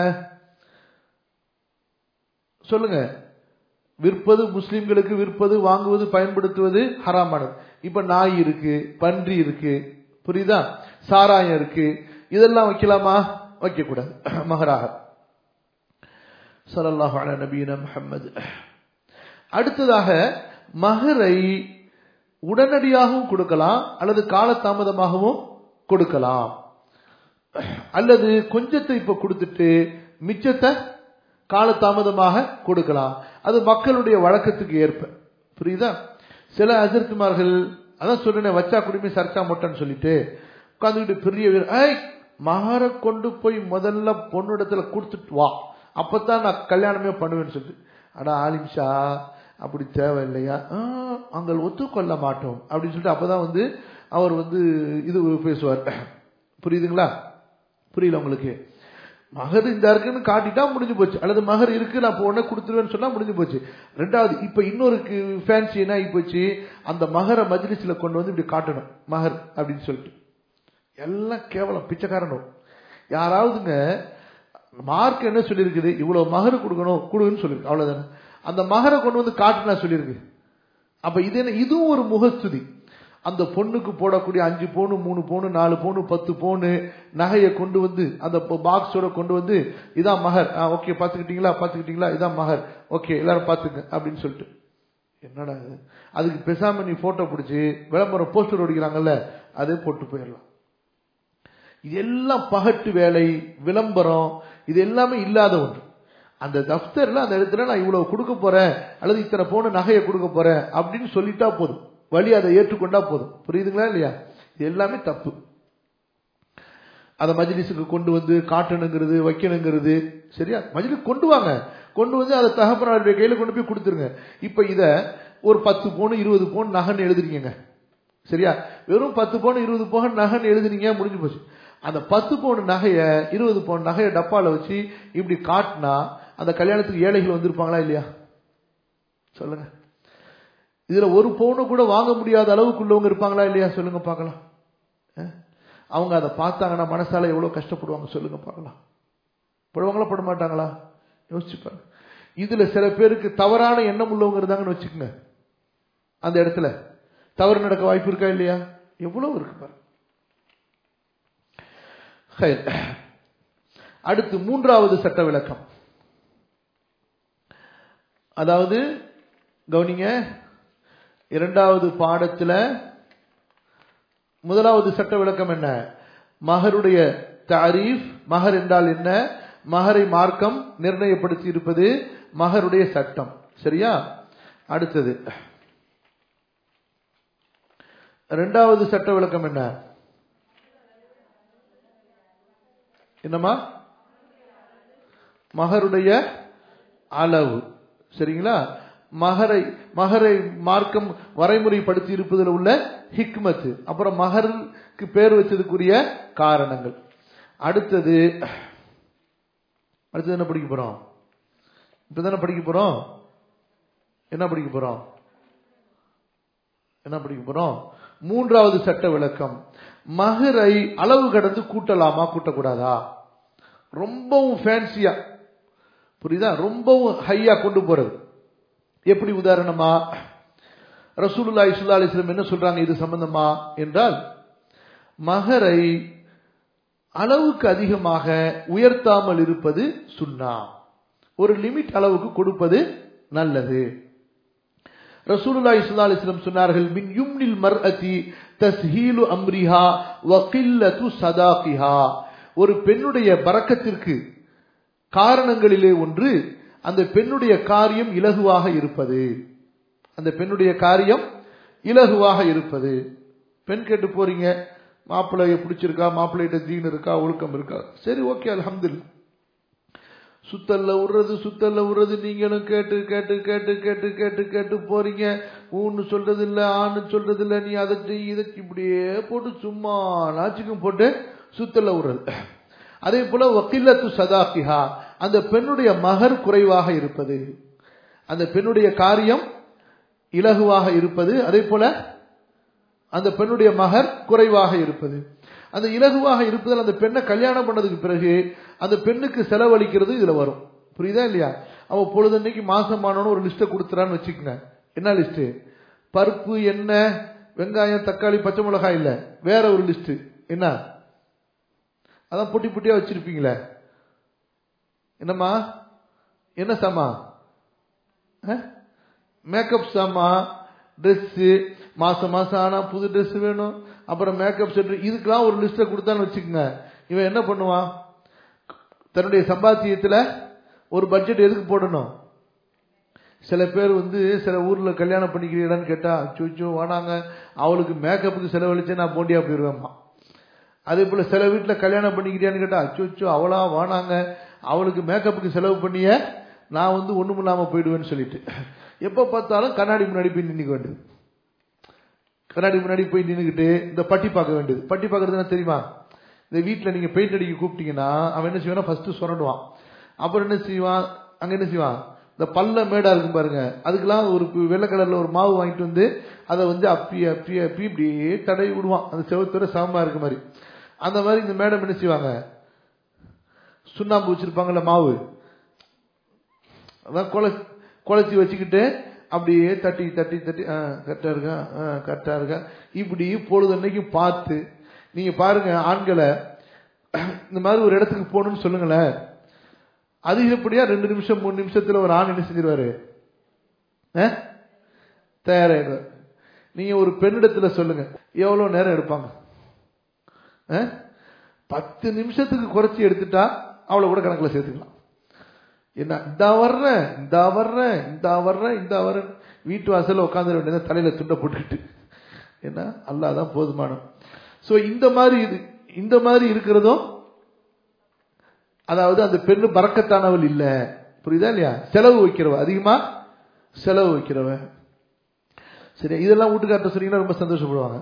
சொல்லுங்க விற்பது முஸ்லிம்களுக்கு விற்பது வாங்குவது பயன்படுத்துவது ஹராமானது இப்ப நாய் இருக்கு பன்றி இருக்கு புரியுதா சாராயம் இருக்கு இதெல்லாம் வைக்கலாமா வைக்க கூடாது மகராக சல்லாஹு அல நபீன முஹம்மது அடுத்ததாக மகரை உடனடியாகவும் கொடுக்கலாம் அல்லது காலதாமதமாகவும் கொடுக்கலாம் அல்லது கொஞ்சத்தை இப்ப கொடுத்துட்டு மிச்சத்தை காலதாமதமாக கொடுக்கலாம் அது மக்களுடைய வழக்கத்துக்கு ஏற்ப புரியுதா சில அஜர்த்துமார்கள் அதான் சொல்றேன் வச்சா குடிமை சர்ச்சா மொட்டன்னு சொல்லிட்டு உட்காந்துக்கிட்டு பெரிய வீர- ஏய் மகார கொண்டு போய் முதல்ல பொண்ணுடத்துல கொடுத்துட்டு வா அப்பதான் நான் கல்யாணமே பண்ணுவேன்னு சொல்லிட்டு அடா ஆலிம்ஷா அப்படி தேவையில்லையா "ஆ, அங்கள் ஒத்துக்கொள்ள மாட்டோம் அப்படின்னு சொல்லிட்டு அப்பதான் வந்து அவர் வந்து இது பேசுவார் புரியுதுங்களா புரியல உங்களுக்கு மகர் இந்த இருக்குன்னு காட்டிட்டா முடிஞ்சு போச்சு அல்லது மகர் இருக்கு நான் இப்போ உடனே கொடுத்துருவேன்னு சொன்னா முடிஞ்சு போச்சு ரெண்டாவது இப்ப இன்னொரு ஃபேன்சி என்ன ஆகி போச்சு அந்த மகர மஜ்லிஸ்ல கொண்டு வந்து இப்படி காட்டணும் மகர் அப்படின்னு சொல்லிட்டு எல்லாம் கேவலம் பிச்சைக்காரனும் யாராவதுங்க மார்க் என்ன சொல்லியிருக்குது இவ்வளவு மகர் கொடுக்கணும் கொடுன்னு சொல்லியிருக்கு அவ்வளவுதானே அந்த மகரை கொண்டு வந்து காட்டுனா சொல்லியிருக்கு அப்ப இது என்ன இதுவும் ஒரு முகஸ்துதி அந்த பொண்ணுக்கு போடக்கூடிய அஞ்சு பவுனு மூணு பவுனு நாலு பவுனு பத்து பவுனு நகையை கொண்டு வந்து அந்த பாக்ஸோட கொண்டு வந்து இதான் மகர் ஓகே பாத்துக்கிட்டீங்களா பாத்துக்கிட்டீங்களா இதான் மகர் ஓகே எல்லாரும் பாத்துங்க அப்படின்னு சொல்லிட்டு என்னடா இது அதுக்கு பேசாம நீ போட்டோ பிடிச்சி விளம்பரம் போஸ்டர் ஒடிக்கிறாங்கல்ல அதே போட்டு போயிடலாம் இது எல்லாம் பகட்டு வேலை விளம்பரம் இது எல்லாமே இல்லாத ஒன்று அந்த தப்தர்ல அந்த இடத்துல நான் இவ்வளவு கொடுக்க போறேன் அல்லது இத்தனை போன நகையை கொடுக்க போறேன் அப்படின்னு சொல்லிட்டா போதும் வழி அதை ஏற்றுக்கொண்டா போதும் புரியுதுங்களா இல்லையா இது எல்லாமே தப்பு அதை மஜ்லிஸுக்கு கொண்டு வந்து காட்டணுங்கிறது வைக்கணுங்கிறது சரியா மஜ்லிஸ் கொண்டு வாங்க கொண்டு வந்து அதை தகப்பனாருடைய கையில கொண்டு போய் கொடுத்துருங்க இப்ப இத ஒரு பத்து பவுன் இருபது பவுன் நகைன்னு எழுதுறீங்க சரியா வெறும் பத்து பவுன் இருபது பவுன் நகைன்னு எழுதுனீங்க முடிஞ்சு போச்சு அந்த பத்து பவுன் நகைய இருபது பவுன் நகைய டப்பால வச்சு இப்படி காட்டினா அந்த கல்யாணத்துக்கு ஏழைகள் வந்திருப்பாங்களா இல்லையா சொல்லுங்க இதுல ஒரு பவுனு கூட வாங்க முடியாத அளவுக்குள்ளவங்க இருப்பாங்களா இல்லையா சொல்லுங்க பார்க்கலாம் அஹ்? அவங்க அதை பார்த்தாங்கன்னா மனசால எவ்வளவு கஷ்டப்படுவாங்க சொல்லுங்க பார்க்கலாம் படுவாங்களா பட மாட்டாங்களா யோசிச்சு பாருங்க இதுல சில பேருக்கு தவறான எண்ணம் உள்ளவங்க இருந்தாங்கன்னு வச்சுக்கோங்க அந்த இடத்துல தவறு நடக்க வாய்ப்பு இருக்கா இல்லையா எவ்வளவு இருக்கு பாருங்க ஹைர். அடுத்து மூன்றாவது சட்ட விளக்கம் அதாவது கவனிங்க இரண்டாவது பாடத்துல முதலாவது சட்ட விளக்கம் என்ன மகருடைய தாரீஃப் மகர் என்றால் என்ன மகரை மார்க்கம் நிர்ணயப்படுத்தி இருப்பது மகருடைய சட்டம் சரியா அடுத்தது இரண்டாவது சட்ட விளக்கம் என்ன என்னம்மா மகருடைய அளவு சரிங்களா மகரை மகரை மார்க்கம் வரைமுறைப்படுத்தி இருப்பதில் உள்ள ஹிக்மத்து அப்புறம் மகருக்கு பேர் வச்சதுக்குரிய காரணங்கள் அடுத்தது அடுத்தது என்ன படிக்க போறோம் இப்பதானே படிக்க போறோம் என்ன படிக்க போறோம் என்ன படிக்க போறோம் மூன்றாவது சட்ட விளக்கம் மகரை அளவு கடந்து கூட்டலாமா கூட்டக்கூடாதா ரொம்பவும் ஃபேன்சியா புரியுதா ரொம்பவும் ஹையா கொண்டு போறது எப்படி உதாரணமா ரசூலுல்லாஹி ஸல்லல்லாஹு அலைஹி வஸல்லம் என்ன சொல்றாங்க இது சம்பந்தமா என்றால் மகரை அளவுக்கு அதிகமாக உயர்த்தாமல் இருப்பது சுன்னா ஒரு லிமிட் அளவுக்கு கொடுப்பது நல்லது ரசூலுல்லாஹி ஸல்லல்லாஹு அலைஹி வஸல்லம் சொன்னார்கள் மின் யும்னில் மர்அதி தஸ்ஹீலு அம்ரிஹா வ கில்லத்து சதாகிஹா ஒரு பெண்ணுடைய பரக்கத்திற்கு காரணங்களிலே ஒன்று அந்த பெண்ணுடைய காரியம் இலகுவாக இருப்பது அந்த பெண்ணுடைய காரியம் இலகுவாக இருப்பது பெண் கேட்டு போறீங்க மாப்பிள்ளைய பிடிச்சிருக்கா மாப்பிள்ளைகிட்ட தீன் இருக்கா ஒழுக்கம் இருக்கா சரி ஓகே அல்ஹம்துலில்லாஹ் சுத்தல்ல விடுறது சுத்தல்ல விடுறது நீங்களும் கேட்டு கேட்டு கேட்டு கேட்டு கேட்டு கேட்டு போறீங்க ஊன்னு சொல்றது இல்ல ஆன்னு சொல்றது இல்ல நீ அதை செய் இதை செய், இப்படியே போட்டு சும்மா நாச்சுக்கும் போட்டு சுத்தல்ல விடுறது அதே போல வக்கில்லத்து சதாகிஹா அந்த பெண்ணுடைய மகர் குறைவாக இருப்பது அந்த பெண்ணுடைய காரியம் இலகுவாக இருப்பது அதே போல அந்த பெண்ணுடைய மகர் குறைவாக இருப்பது அந்த இலகுவாக இருப்பதில் அந்த பெண்ணை கல்யாணம் பண்ணதுக்கு பிறகு அந்த பெண்ணுக்கு செலவழிக்கிறது இதுல வரும் புரியுதா இல்லையா அவ பொழுதன்னைக்கு மாசமானவனு ஒரு லிஸ்ட்டை கொடுத்துறான்னு வச்சுக்கோங்க என்ன லிஸ்ட் பருப்பு எண்ணெய் வெங்காயம் தக்காளி பச்சை மிளகாய் இல்ல வேற ஒரு லிஸ்ட் என்ன அதான் பொட்டி பொட்டியா வச்சிருப்பீங்களே என்னம்மா என்ன சாமா மேக்கப் சாமா ட்ரெஸ்ஸு மாசம் மாசம் ஆனா புது ட்ரெஸ் வேணும் அப்புறம் மேக்கப் செட் இதுக்கெல்லாம் ஒரு லிஸ்ட்டை கொடுத்தான்னு வச்சுக்கோங்க இவன் என்ன பண்ணுவான் தன்னுடைய சம்பாத்தியத்துல ஒரு பட்ஜெட் எதுக்கு போடணும் சில பேர் வந்து சில ஊர்ல கல்யாணம் பண்ணிக்கிறீங்களான்னு கேட்டா அச்சோ வானாங்க அவளுக்கு மேக்கப்புக்கு செலவழிச்சு நான் போண்டியா போயிடுவேம்மா அதே போல சில வீட்டுல கல்யாணம் பண்ணிக்கிறியான்னு கேட்டா அச்சோ அவளா வானாங்க அவளுக்கு மேக்கப்புக்கு செலவு பண்ணிய நான் வந்து ஒண்ணும் இல்லாம போயிடுவேன்னு சொல்லிட்டு எப்ப பார்த்தாலும் கண்ணாடி முன்னாடி போய் நின்னுக்க வேண்டியது கண்ணாடி முன்னாடி போய் நின்னுக்கிட்டு இந்த பட்டி பார்க்க வேண்டியது பட்டி பார்க்கறதுனா தெரியுமா இந்த வீட்டுல நீங்க பெயிண்ட் அடிக்க கூப்பிட்டீங்கன்னா அவன் என்ன செய்வானா ஃபர்ஸ்ட் சுரண்டுவான் அப்புறம் என்ன செய்வான் அங்க என்ன செய்வான் இந்த பல்ல மேடா இருக்கும் பாருங்க அதுக்கெல்லாம் ஒரு வெள்ளை கலர்ல ஒரு மாவு வாங்கிட்டு வந்து அதை வந்து அப்பி அப்பி அப்பி இப்படியே தடவி விடுவான் அந்த செவத்தோட சமமா இருக்க மாதிரி அந்த மாதிரி இந்த மேடம் என்ன செய்வாங்க சுண்ணாம்பு வச்சிருப்பாங்கல்ல மாவு அதான் குலை குலைச்சி வச்சுக்கிட்டு அப்படியே தட்டி தட்டி தட்டி கரெக்டா இருக்கா கரெக்டா இருக்கா இப்படி பொழுதன்னைக்கு பார்த்து நீங்க பாருங்க ஆண்களை இந்த மாதிரி ஒரு இடத்துக்கு போகணும்னு சொல்லுங்களேன் அதிகப்படியா ரெண்டு நிமிஷம் மூணு நிமிஷத்துல ஒரு ஆண் என்ன செஞ்சிருவாரு தயாராகிடுவார் நீங்க ஒரு பெண்ணிடத்துல சொல்லுங்க எவ்வளவு நேரம் எடுப்பாங்க பத்து நிமிஷத்துக்கு குறைச்சி எடுத்துட்டா அவளை கூட கணக்குல சேர்த்துக்கலாம் என்ன இந்த வர்றேன் இந்த வர்றேன் இந்த வர்றேன் இந்த வர்றேன் வீட்டு வாசல்ல உட்காந்துட வேண்டியது தலையில துண்டை போட்டுக்கிட்டு என்ன அல்லாதான் போதுமான சோ இந்த மாதிரி இது இந்த மாதிரி இருக்கிறதும் அதாவது அந்த பெண்ணு பறக்கத்தானவள் இல்ல புரியுதா இல்லையா செலவு வைக்கிறவ அதிகமா செலவு வைக்கிறவ சரி இதெல்லாம் வீட்டுக்கார்ட்ட சொன்னீங்கன்னா ரொம்ப சந்தோஷப்படுவாங்க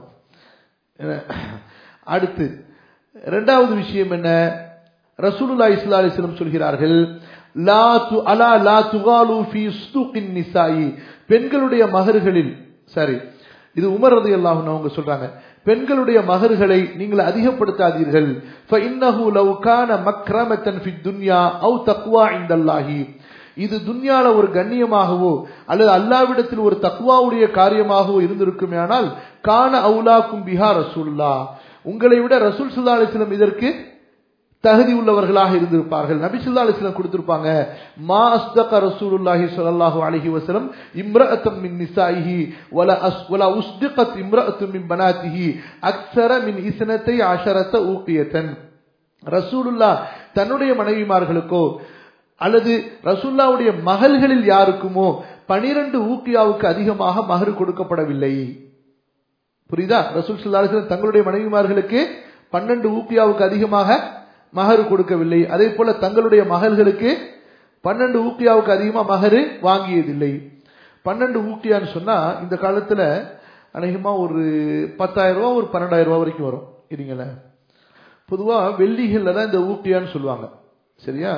அடுத்து இரண்டாவது விஷயம் என்ன ரசூலுல்லா இஸ்லா அலிஸ்லம் சொல்கிறார்கள் லா து அலா லா துகாலு ஃபி சுதுகின் நிசாயி பெண்களுடைய மகர்களில் சரி இது உமர் ரதி அல்லாஹ் அவங்க சொல்றாங்க பெண்களுடைய மகர்களை நீங்கள் அதிகப்படுத்தாதீர்கள் ஃபஇன்னஹு லவ் கான மக்ரமத்தன் ஃபி துன்யா அவு தக்வா இந்தல்லாஹி இது துன்யால ஒரு கண்ணியமாகவோ அல்லது அல்லாவிடத்தில் ஒரு தக்வாவுடைய காரியமாகவோ இருந்திருக்குமே ஆனால் கான அவுலாக்கும் பிஹா ரசூல்லா உங்களை விட ரசூல் சுல்லா அலிஸ்லம் இதற்கு தகுதி உள்ளவர்களாக இருந்திருப்பார்கள் நபி சுல்லா அலிஸ்லம் கொடுத்திருப்பாங்க மா அஸ்தக ரசூலுல்லாஹி ஸல்லல்லாஹு அலைஹி வஸல்லம் இம்ரஅத்தம் மின் நிசாயிஹி வல அஸ் வல உஸ்திகத் இம்ரஅத்தும் மின் பனாத்திஹி அக்ஸர மின் இஸ்னத்தை அஷரத ஊக்கியத்தன் ரசூலுல்லாஹ் தன்னுடைய மனைவிமார்களுக்கோ அல்லது ரசூல்லாவுடைய மகள்களில் யாருக்குமோ பனிரெண்டு ஊக்கியாவுக்கு அதிகமாக மகர் கொடுக்கப்படவில்லை புரியுதா ரசூல் சுல்லா அலிஸ்லம் தங்களுடைய மனைவிமார்களுக்கு பன்னெண்டு ஊக்கியாவுக்கு அதிகமாக மகரு கொடுக்கவில்லை அதே போல தங்களுடைய மகள்களுக்கு பன்னெண்டு ஊக்கியாவுக்கு அதிகமா மகரு வாங்கியதில்லை பன்னெண்டு ஊக்கியான்னு சொன்னா இந்த காலத்துல அநேகமா ஒரு பத்தாயிரம் ரூபாய் ஒரு பன்னெண்டாயிரம் ரூபாய் வரைக்கும் வரும் இல்லைங்கள பொதுவா வெள்ளிகள்ல தான் இந்த ஊக்கியான்னு சொல்லுவாங்க சரியா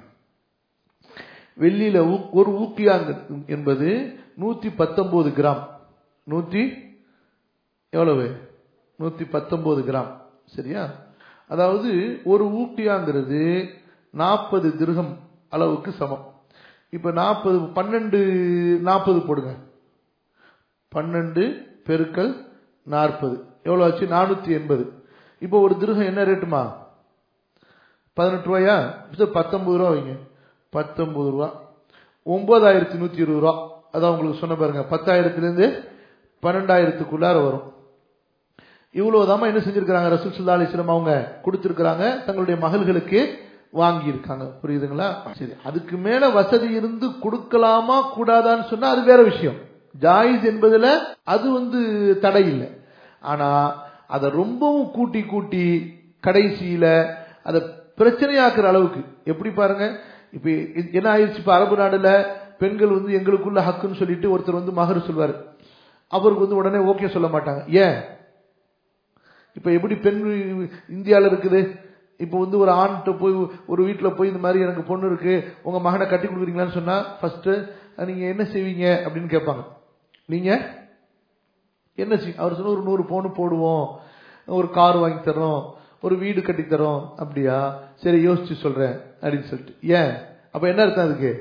வெள்ளியில ஒரு ஊக்கியா என்பது நூத்தி பத்தொன்பது கிராம் நூத்தி எவ்வளவு நூத்தி பத்தொன்பது கிராம் சரியா அதாவது ஒரு ஊட்டியாங்கிறது நாற்பது திருகம் அளவுக்கு சமம் இப்ப நாற்பது பன்னெண்டு நாற்பது போடுங்க பன்னெண்டு பெருக்கல் நாற்பது எவ்வளவு ஆச்சு நானூத்தி எண்பது இப்போ ஒரு திருகம் என்ன ரேட்டுமா பதினெட்டு ரூபாயா பத்தொன்பது ரூபா வைங்க பத்தொன்பது ரூபா ஒன்பதாயிரத்தி நூத்தி இருபது ரூபா அதான் உங்களுக்கு சொன்ன பாருங்க பத்தாயிரத்துல இருந்து பன்னெண்டாயிரத்துக்குள்ளார வரும் இவ்வளவுதாம என்ன செஞ்சிருக்காங்க ரசூல் சுல்லா அலிஸ்லாம் அவங்க கொடுத்திருக்கிறாங்க தங்களுடைய மகள்களுக்கு வாங்கி இருக்காங்க புரியுதுங்களா சரி அதுக்கு மேல வசதி இருந்து கொடுக்கலாமா கூடாதான்னு சொன்னா அது வேற விஷயம் ஜாயிஸ் என்பதுல அது வந்து தடை இல்லை ஆனா அதை ரொம்பவும் கூட்டி கூட்டி கடைசியில அதை பிரச்சனையாக்குற அளவுக்கு எப்படி பாருங்க இப்ப என்ன ஆயிடுச்சு இப்ப அரபு நாடுல பெண்கள் வந்து எங்களுக்குள்ள ஹக்குன்னு சொல்லிட்டு ஒருத்தர் வந்து மகர் சொல்வாரு அவருக்கு வந்து உடனே ஓகே சொல்ல மாட்டாங்க ஏன் இப்ப எப்படி பெண் இந்தியாவில் இருக்குது இப்ப வந்து ஒரு ஆண்கிட்ட போய் ஒரு வீட்டுல போய் இந்த மாதிரி எனக்கு பொண்ணு இருக்கு உங்க மகனை கட்டி கொடுக்குறீங்களான்னு சொன்னா ஃபர்ஸ்ட் நீங்க என்ன செய்வீங்க அப்படின்னு கேட்பாங்க நீங்க என்ன செய் அவர் சொன்ன ஒரு நூறு பவுன் போடுவோம் ஒரு கார் வாங்கி தரோம் ஒரு வீடு கட்டி தரோம் அப்படியா சரி யோசிச்சு சொல்றேன் அப்படின்னு சொல்லிட்டு ஏன் அப்ப என்ன அர்த்தம் அதுக்கு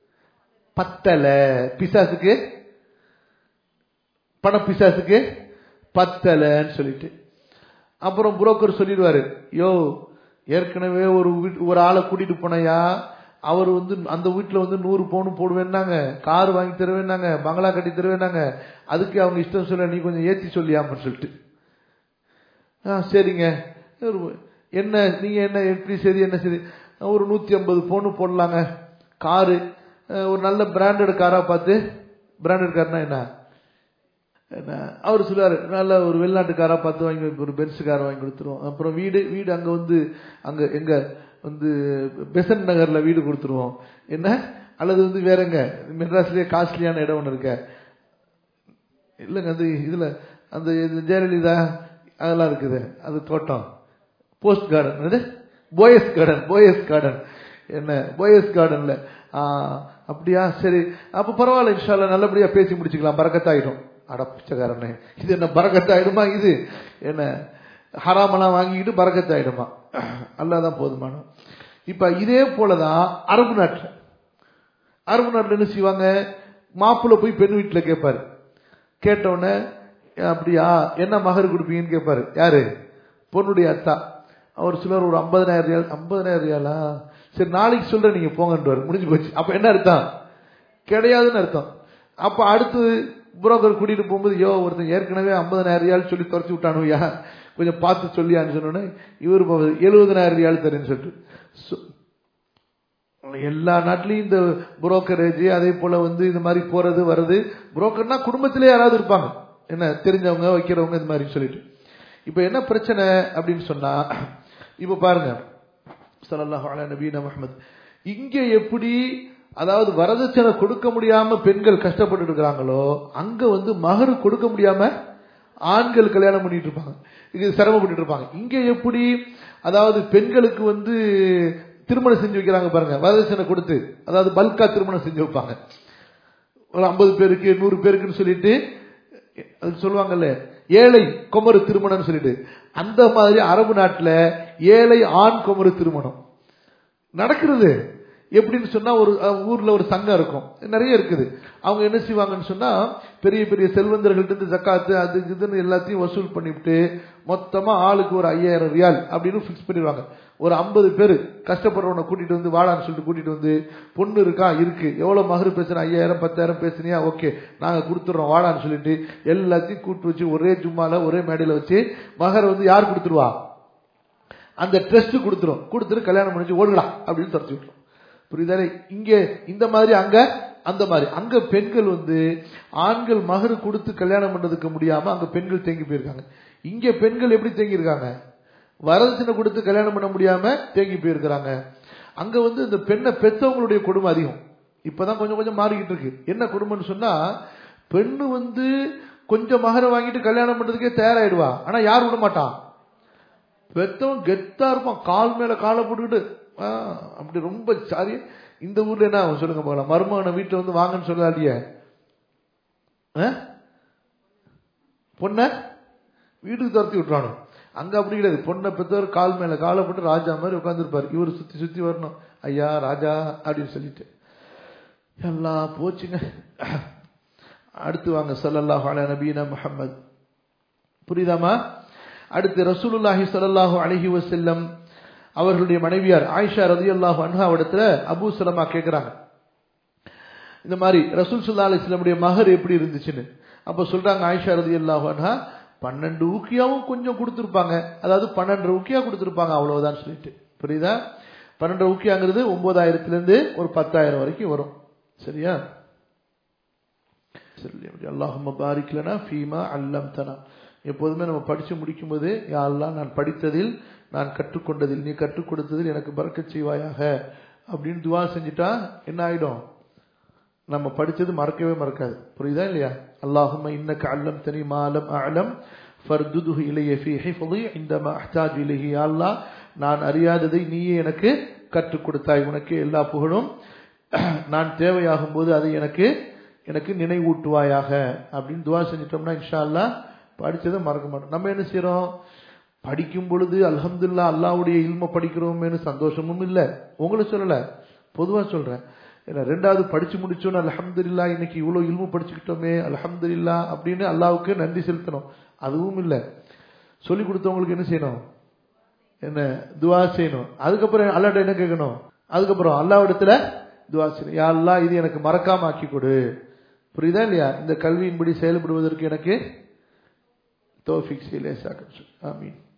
பத்தல பிசாசுக்கு பண பிசாசுக்கு பத்தலன்னு சொல்லிட்டு அப்புறம் புரோக்கர் சொல்லிடுவாரு யோ ஏற்கனவே ஒரு ஒரு ஆளை கூட்டிட்டு போனையா அவர் வந்து அந்த வீட்டுல வந்து நூறு பவுன் போடுவேன்னாங்க கார் வாங்கி தருவேன்னாங்க பங்களா கட்டி தருவேன்னாங்க அதுக்கு அவங்க இஷ்டம் சொல்ல நீ கொஞ்சம் ஏத்தி சொல்லியாமன்னு சொல்லிட்டு ஆ சரிங்க ஒரு- என்ன நீங்க என்ன எப்படி சரி என்ன சரி ஒரு நூத்தி ஐம்பது பவுன் போடலாங்க காரு அஹ், ஒரு நல்ல பிராண்டட் காரா பார்த்து பிராண்டட் கார்னா என்ன என்ன அவர் சொல்லுவாரு நல்ல ஒரு வெளிநாட்டு காரா பார்த்து வாங்கி ஒரு பென்ஸ் கார் வாங்கி கொடுத்துருவோம் அப்புறம் வீடு வீடு அங்க வந்து அங்க எங்க வந்து பெசன் நகர்ல வீடு கொடுத்துருவோம் என்ன அல்லது வந்து வேற எங்க மெட்ராஸ்லயே காஸ்ட்லியான இடம் ஒன்று இருக்க இல்லைங்க அது இதுல அந்த இது ஜெயலலிதா அதெல்லாம் இருக்குது அது தோட்டம் போஸ்ட் கார்டன் என்னது போயஸ் கார்டன் போயஸ் கார்டன் என்ன போயஸ் கார்டன்ல ஆ, அப்படியா சரி அப்ப பரவாயில்ல இன்ஷால்லா நல்லபடியா பேசி முடிச்சுக்கலாம் பறக்கத்தாயிடும் அட பிச்சைக்காரனே இது என்ன பறக்கத்தாயிடுமா இது என்ன ஹராமெல்லாம் வாங்கிக்கிட்டு பறக்கத்தாயிடுமா அல்லாதான் போதுமான இப்ப இதே போலதான் அரபு நாட்டுல அரபு நாட்டுல என்ன செய்வாங்க மாப்பிள்ளை போய் பெண் வீட்டுல கேட்பாரு கேட்டவுடனே அப்படியா என்ன மகர் கொடுப்பீங்கன்னு கேட்பாரு யாரு பொண்ணுடைய அத்தா அவர் சிலர் ஒரு ஐம்பதனாயிரம் ரியால் ஐம்பதனாயிரம் ரியாலா சரி நாளைக்கு சொல்றேன் நீங்க போங்கன்றாரு முடிஞ்சு போச்சு அப்ப என்ன அர்த்தம் கிடையாதுன்னு அர்த்தம் அப்ப அடுத்து புரோக்கர் கூட்டிட்டு போகும்போது யோ ஒருத்தன் ஏற்கனவே ஐம்பதனாயிரம் ரியால் சொல்லி துரத்தி விட்டானுயா கொஞ்சம் பார்த்து சொல்லியான்னு சொன்னோன்னே இவர் எழுபதனாயிரம் ரியால் தரேன்னு சொல்லிட்டு சொ- எல்லா நாட்டிலையும் இந்த புரோக்கரேஜ் அதே போல வந்து இந்த மாதிரி போறது வருது புரோக்கர்னா குடும்பத்திலே யாராவது இருப்பாங்க என்ன தெரிஞ்சவங்க வைக்கிறவங்க இந்த மாதிரி சொல்லிட்டு இப்ப என்ன பிரச்சனை அப்படின்னு சொன்னா இப்ப பாருங்க ஸல்லல்லாஹு அலா நபீன முஹம்மத் இங்க எப்படி அதாவது வரதட்சணை கொடுக்க முடியாம பெண்கள் கஷ்டப்பட்டு இருக்கிறாங்களோ அங்க வந்து மகரு கொடுக்க முடியாம ஆண்கள் கல்யாணம் பண்ணிட்டு இருப்பாங்க இது சிரமப்பட்டு இருப்பாங்க இங்க எப்படி அதாவது பெண்களுக்கு வந்து திருமணம் செஞ்சு வைக்கிறாங்க பாருங்க வரதட்சணை கொடுத்து அதாவது பல்கா திருமணம் செஞ்சு வைப்பாங்க ஒரு ஐம்பது பேருக்கு நூறு பேருக்குன்னு சொல்லிட்டு அது சொல்லுவாங்கல்ல ஏழை குமரு திருமணம்னு சொல்லிட்டு அந்த மாதிரி அரபு நாட்டுல ஏழை ஆண் குமரு திருமணம் நடக்கிறது எப்படின்னு சொன்னா ஒரு அஹ், ஊர்ல ஒரு சங்கம் இருக்கும் நிறைய இருக்குது அவங்க என்ன செய்வாங்கன்னு சொன்னா பெரிய பெரிய செல்வந்தர்கள்ட்ட இருந்து ஜக்காத்து அது இதுன்னு எல்லாத்தையும் வசூல் பண்ணிவிட்டு மொத்தமா ஆளுக்கு ஒரு ஐயாயிரம் ரியால் அப்படின்னு ஃபிக்ஸ் பண்ணிடுவாங்க ஒரு ஐம்பது பேர் கஷ்டப்படுறவனை கூட்டிட்டு வந்து வாடான்னு சொல்லிட்டு கூட்டிட்டு வந்து பொண்ணு இருக்கா இருக்கு எவ்வளவு மகரு பேசுன ஐயாயிரம் பத்தாயிரம் பேசுனியா ஓகே நாங்க கொடுத்துறோம் வாடான்னு சொல்லிட்டு எல்லாத்தையும் கூட்டு வச்சு ஒரே ஜும்மால ஒரே மேடையில வச்சு மகர் வந்து யார் கொடுத்துருவா அந்த ட்ரெஸ்ட் கொடுத்துரும் கொடுத்துட்டு கல்யாணம் முடிஞ்சு ஓடுலாம் அப்படின்னு துரத்தி விட்டுரும் புரியுதானே இங்க இந்த மாதிரி அங்க அந்த மாதிரி அங்க பெண்கள் வந்து ஆண்கள் மகரு கொடுத்து கல்யாணம் பண்றதுக்கு முடியாம அங்க பெண்கள் தேங்கி போயிருக்காங்க இங்க பெண்கள் எப்படி தேங்கி இருக்காங்க வரதட்சணை கொடுத்து கல்யாணம் பண்ண முடியாம தேங்கி போயிருக்கிறாங்க அங்க வந்து இந்த பெண்ணை பெத்தவங்களுடைய கொடுமை அதிகம் இப்பதான் கொஞ்சம் கொஞ்சம் மாறிக்கிட்டு இருக்கு என்ன கொடுமைன்னு சொன்னா பெண்ணு வந்து கொஞ்சம் மகரை வாங்கிட்டு கல்யாணம் பண்றதுக்கே தயாராயிடுவா ஆனா யார் விட மாட்டான் பெத்தவன் கெத்தா இருப்பான் கால் மேல காலை போட்டுக்கிட்டு ஆ, அப்படி ரொம்ப சாரி இந்த ஊர்ல என்ன ஆகும் சொல்லுங்க போகலாம் மருமகனை வீட்டுல வந்து வாங்கன்னு சொல்லாடிய பொண்ண வீட்டுக்கு துரத்தி விட்டுறானு அங்க அப்படி கிடையாது பொண்ணை பெற்றவர் கால் மேல காலை போட்டு ராஜா மாதிரி உட்காந்துருப்பாரு இவர் சுத்தி சுத்தி வரணும் ஐயா ராஜா அப்படின்னு சொல்லிட்டு எல்லாம் போச்சுங்க அடுத்து வாங்க ஸல்லல்லாஹு அலா நபீனா முஹம்மத் புரியுதாமா அடுத்து ரசூலுல்லாஹி ஸல்லல்லாஹு அலைஹி வஸல்லம் அவர்களுடைய மனைவியார் ஆயிஷா ரலியல்லாஹு அன்ஹா இடத்துல அபூ சலமா கேக்குறாங்க இந்த மாதிரி ரசூல் ஸல்லல்லாஹு அலைஹி வஸல்லமுடைய மகர் எப்படி இருந்துச்சுன்னு அப்ப சொல்றாங்க ஆயிஷா ரலியல்லாஹு அன்ஹா பன்னெண்டு ஊக்கியாவும் கொஞ்சம் கொடுத்திருப்பாங்க அதாவது பன்னெண்டு ஊக்கியா கொடுத்திருப்பாங்க அவ்வளவுதான் சொல்லிட்டு புரியுதா பன்னெண்டு ஊக்கியாங்கிறது ஒன்பதாயிரத்துல இருந்து ஒரு பத்தாயிரம் வரைக்கும் வரும் சரியா அல்லாஹும்ம பாரிக் லனா ஃபீமா அல்லம்தனா எப்போதுமே நம்ம படிச்சு முடிக்கும் போது யா அல்லாஹ் நான் படித்ததில் நான் கற்றுக்கொண்டதில் நீ கற்றுக் கொடுத்ததில் எனக்கு பறக்கச் செய்வாயாக அப்படின்னு துவா செஞ்சுட்டா என்ன ஆயிடும் நம்ம படிச்சது மறக்கவே மறக்காது புரியுதா இல்லையா அல்லாஹும்ம இன்னக அல்லம்தனி மா லம் அஅலம் ஃபர்துதுஹு இலைய ஃபீ ஹிஃப்தி இந்தமா அஹ்தாஜ் இலைஹி யா அல்லாஹ் நான் அறியாததை நீயே எனக்கு கற்றுக் கொடுத்தாய் உனக்கு எல்லா புகழும் நான் தேவையாகும் போது அதை எனக்கு எனக்கு நினைவூட்டுவாயாக அப்படின்னு துவா செஞ்சிட்டோம்னா இன்ஷா அல்லாஹ் படிச்சதை மறக்க மாட்டோம் நம்ம என்ன செய்றோம் படிக்கும் பொழுது அல்ஹம்துல்லா அல்லாவுடைய இல்ம படிக்கிறோமேனு சந்தோஷமும் இல்லை உங்களை சொல்லல பொதுவா சொல்றேன் ஏன்னா ரெண்டாவது படிச்சு முடிச்சோன்னு அல்ஹம்துலில்லா இன்னைக்கு இவ்வளவு இல்மு படிச்சுக்கிட்டோமே அல்ஹம்துலில்லா அப்படின்னு அல்லாவுக்கு நன்றி செலுத்தணும் அதுவும் இல்லை சொல்லி கொடுத்தவங்களுக்கு என்ன செய்யணும் என்ன துவா செய்யணும் அதுக்கப்புறம் அல்லாட்ட என்ன கேட்கணும் அதுக்கப்புறம் அல்லாவிடத்துல துவா செய்யணும் யா அல்லாஹ் இது எனக்கு மறக்காம ஆக்கி கொடு புரியுதா இல்லையா இந்த கல்வியின்படி செயல்படுவதற்கு எனக்கு தோஃபிக் செய்ய லேசாக்க ஆமீன்